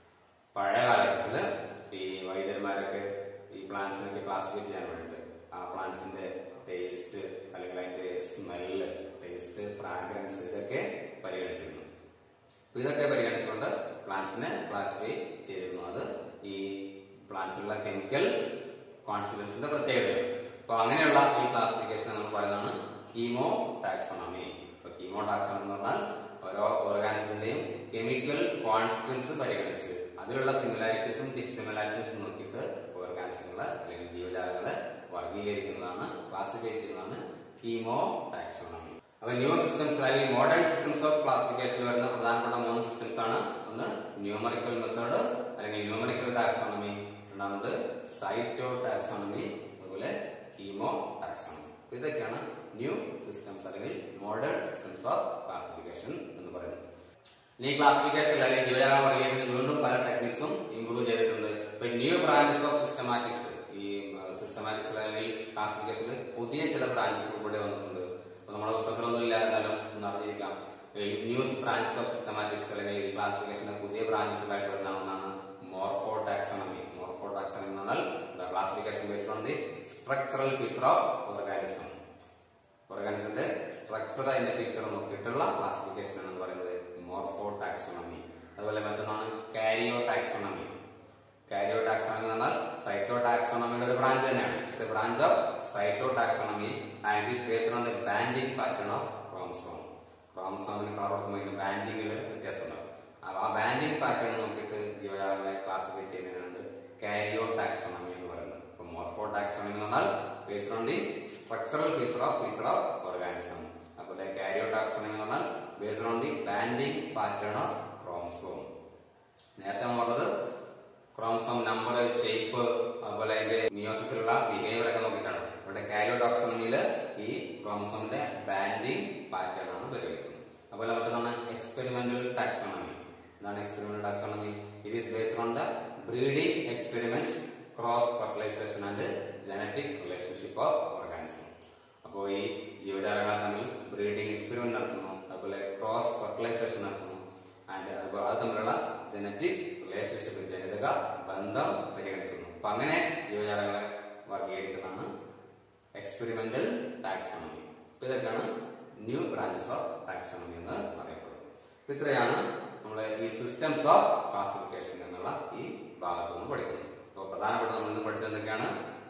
പഴയ കാലഘട്ടത്തില് ഈ വൈദ്യന്മാരൊക്കെ ഈ പ്ലാന്റ്സിനൊക്കെ ക്ലാസിഫൈ ചെയ്യാൻ വേണ്ടിയിട്ട് ആ പ്ലാന്റ്സിന്റെ ടേസ്റ്റ് അല്ലെങ്കിൽ അതിന്റെ സ്മെല്ല് ടേസ്റ്റ് ഫ്രാഗ്രൻസ് ഇതൊക്കെ പരിഗണിച്ചിരുന്നു അപ്പൊ ഇതൊക്കെ പരിഗണിച്ചുകൊണ്ട് പ്ലാന്റ്സിനെ ക്ലാസിഫൈ ചെയ്തിരുന്നു അത് ഈ പ്ലാന്റ്സിലുള്ള കെമിക്കൽ കോൺസ്റ്റിറ്റ്യൂൻസിന്റെ പ്രത്യേകത അപ്പൊ അങ്ങനെയുള്ള ഈ ക്ലാസിഫിക്കേഷൻ നമ്മൾ പറയുന്നതാണ് കീമോ ടാക്സോണമി അപ്പൊ കീമോ ടാക്സോണമി എന്ന് പറഞ്ഞാൽ ഓരോ ഓർഗാനിസത്തിന്റെയും കെമിക്കൽ കോൺസ്റ്റിറ്റ്യൂൻസ് പരിഗണിച്ച് അതിലുള്ള സിമിലാരിറ്റീസും ഡിസിമിലാരിറ്റീസും നോക്കിയിട്ട് ഓർഗാനിസങ്ങളെ അല്ലെങ്കിൽ ജീവജാലങ്ങളെ വർഗീകരിക്കുന്നതാണ് ക്ലാസിഫൈ ചെയ്യുന്നതാണ് കീമോ ടാക്സോണമി അപ്പൊ ന്യൂ സിസ്റ്റംസ് അല്ലെങ്കിൽ മോഡേൺ സിസ്റ്റംസ് ഓഫ് ക്ലാസിഫിക്കേഷൻ വരുന്ന പ്രധാനപ്പെട്ട മൂന്ന് സിസ്റ്റംസ് ആണ് ഒന്ന് ന്യൂമറിക്കൽ മെത്തേഡ് അല്ലെങ്കിൽ ന്യൂമറിക്കൽ ടാക്സോണമി രണ്ടാമത് സൈറ്റോ ടാക്സോണമി അതുപോലെ കീമോ ടാക്സോണമി ഇതൊക്കെയാണ് ന്യൂ സിസ്റ്റംസ് അല്ലെങ്കിൽ മോഡേൺ സിസ്റ്റംസ് ഓഫ് ക്ലാസിഫിക്കേഷൻ എന്ന് പറയുന്നത് ഈ ക്ലാസിഫിക്കേഷൻ അല്ലെങ്കിൽ ജീവജാലം വർഗീകരിക്കുന്ന വീണ്ടും പല ടെക്നിക്സും ഇംപ്രൂവ് ചെയ്തിട്ടുണ്ട് ഇപ്പൊ ന്യൂ ബ്രാഞ്ചസ് ഓഫ് സിസ്റ്റമാറ്റിക്സ് ഈ സിസ്റ്റമാറ്റിക്സ് അല്ലെങ്കിൽ ക്ലാസിഫിക്കേഷനിൽ പുതിയ ചില ബ്രാഞ്ചസ് ഇവിടെ വന്നിട്ടുണ്ട് അപ്പൊ നമ്മുടെ പുസ്തകത്തിലൊന്നും ഇല്ല എന്നാലും ഒന്ന് അറിഞ്ഞിരിക്കാം ന്യൂസ് ബ്രാഞ്ചസ് ഓഫ് സിസ്റ്റമാറ്റിക്സ് അല്ലെങ്കിൽ ഈ ക്ലാസിഫിക്കേഷന്റെ പുതിയ ബ്രാഞ്ചസുകളായിട്ട് വരുന്ന ഒന്നാണ് മോർഫോ ടാക്സോണമി മോർഫോ ടാക്സോണമി എന്ന് പറഞ്ഞാൽ classification based on the structural feature of organism ഓർഗാനിസത്തിന്റെ സ്ട്രക്ചർ അതിന്റെ ഫീച്ചർ നോക്കിയിട്ടുള്ള ക്ലാസിഫിക്കേഷൻ എന്ന് പറയുന്നത് മോർഫോ ടാക്സോണമി അതുപോലെ മറ്റൊന്നാണ് കാരിയോ ടാക്സോണമി കാരിയോ ടാക്സോണമി എന്ന് പറഞ്ഞാൽ സൈറ്റോ ടാക്സോണമിയുടെ ഒരു ബ്രാഞ്ച് തന്നെയാണ് it's a branch of cyto taxonomy and it is based on the banding pattern of chromosome ക്രോമസോമിന് കളർ കൊടുക്കുമ്പോൾ ബാൻഡിങ്ങിൽ വ്യത്യാസമുണ്ടാവും അപ്പൊ ആ ബാൻഡിംഗ് പാറ്റേൺ നോക്കിയിട്ട് ജീവജാലങ്ങളെ ക്ലാസിഫൈ ചെയ്യുന്നതിനാണ് കാരിയോ ടാക്സോണമി എന്ന് പറയുന്നത് ഇപ്പൊ മോർഫോ ടാക്സോണമി എന്ന് പറഞ്ഞാൽ based on the structural feature of feature of organism അതുപോലെ കാരിയോ ടാക്സോണമി എന്ന് പറഞ്ഞാൽ based on the banding pattern of chromosome നേരത്തെ നമ്മൾ പറഞ്ഞത് ക്രോമസോം നമ്പർ ഷേപ്പ് അതുപോലെ അതിന്റെ മിയോസിസിലുള്ള ബിഹേവിയർ ഒക്കെ നോക്കിയിട്ടാണ് ഇവിടെ കാരിയോഡോക്സോമിയില് ഈ ക്രോമസോമിന്റെ ബാൻഡിംഗ് പാറ്റേൺ ആണ് പരിഗണിക്കുന്നത് അതുപോലെ മറ്റൊന്നാണ് എക്സ്പെരിമെന്റൽ ടാക്സോണമി എന്താണ് experimental taxonomy it is based on the breeding experiments cross fertilisation and genetic relationship of organism അപ്പോൾ ഈ ജീവജാലങ്ങൾ തമ്മിൽ ബ്രീഡിംഗ് എക്സ്പെരിമെന്റ് നടത്തുന്നു അതുപോലെ ക്രോസ് ഫെർട്ടിലൈസേഷൻ നടത്തുന്നു ആൻഡ് അതുപോലെ അത് തമ്മിലുള്ള ജനറ്റിക് റിലേഷൻഷിപ്പ് ജനിതക ബന്ധം പരിഗണിക്കുന്നു അപ്പൊ അങ്ങനെ ജീവജാലങ്ങളെ വർഗീകരിക്കുന്നതാണ് എക്സ്പെരിമെന്റൽ ടാക്സോണമി അപ്പൊ ഇതൊക്കെയാണ് ന്യൂ ബ്രാഞ്ചസ് ഓഫ് ടാക്സോണമി എന്ന് പറയപ്പെടുന്നത് അപ്പൊ ഇത്രയാണ് നമ്മളെ ഈ സിസ്റ്റംസ് ഓഫ് ക്ലാസിഫിക്കേഷൻ എന്നുള്ള ഈ ഭാഗത്ത് നിന്ന് പഠിക്കുന്നത് അപ്പോൾ പ്രധാനപ്പെട്ട നമ്മൾ ഇന്ന് പഠിച്ചത് എന്തൊക്കെയാണ്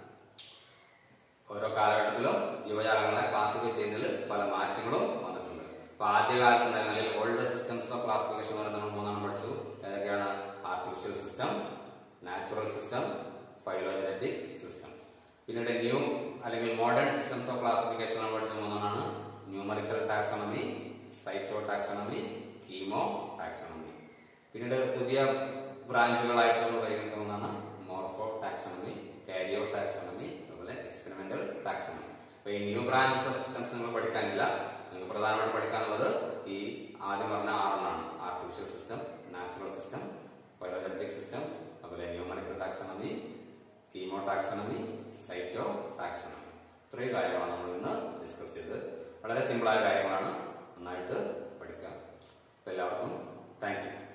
ഓരോ കാലഘട്ടത്തിലും ജീവജാലങ്ങളെ ക്ലാസിഫൈ ചെയ്യുന്നതിൽ പല മാറ്റങ്ങളും വന്നിട്ടുണ്ട് അപ്പൊ ആദ്യകാലത്ത് ഉണ്ടായിരുന്ന അല്ലെങ്കിൽ ഓൾഡ് സിസ്റ്റംസ് ഓഫ് ക്ലാസിഫിക്കേഷൻ വരെ നമ്മൾ മൂന്നെണ്ണം പഠിച്ചു ഏതൊക്കെയാണ് artificial system natural system phylogenetic system പിന്നീട് ന്യൂ അല്ലെങ്കിൽ മോഡേൺ സിസ്റ്റംസ് ഓഫ് ക്ലാസിഫിക്കേഷൻ നമ്മൾ പഠിച്ച മൂന്നെണ്ണമാണ് numerical taxonomy cyto taxonomy chemo taxonomy പിന്നീട് പുതിയ ബ്രാഞ്ചുകളായിട്ട് നമ്മൾ പരിഗണിക്കുന്ന ഒന്നാണ് മോർഫോ ടാക്സോണമി കാരിയോ ടാക്സോണമി അതുപോലെ എക്സ്പെരിമെന്റൽ ടാക്സോണമി അപ്പൊ ഈ ന്യൂ ബ്രാഞ്ചസ് ഓഫ് സിസ്റ്റംസ് നിങ്ങൾ പഠിക്കാനില്ല നിങ്ങൾക്ക് പ്രധാനമായിട്ട് പഠിക്കാനുള്ളത് ഈ ആദ്യം പറഞ്ഞ ആറെണ്ണമാണ് artificial system natural system biogenetic system അതുപോലെ numerical taxonomy chemo taxonomy cyto taxonomy ഇത്രയും കാര്യങ്ങളാണ് നമ്മൾ ഇന്ന് ഡിസ്കസ് ചെയ്തത് വളരെ സിമ്പിളായ കാര്യങ്ങളാണ് നന്നായിട്ട് പഠിക്കാം അപ്പൊ എല്ലാവർക്കും താങ്ക് യു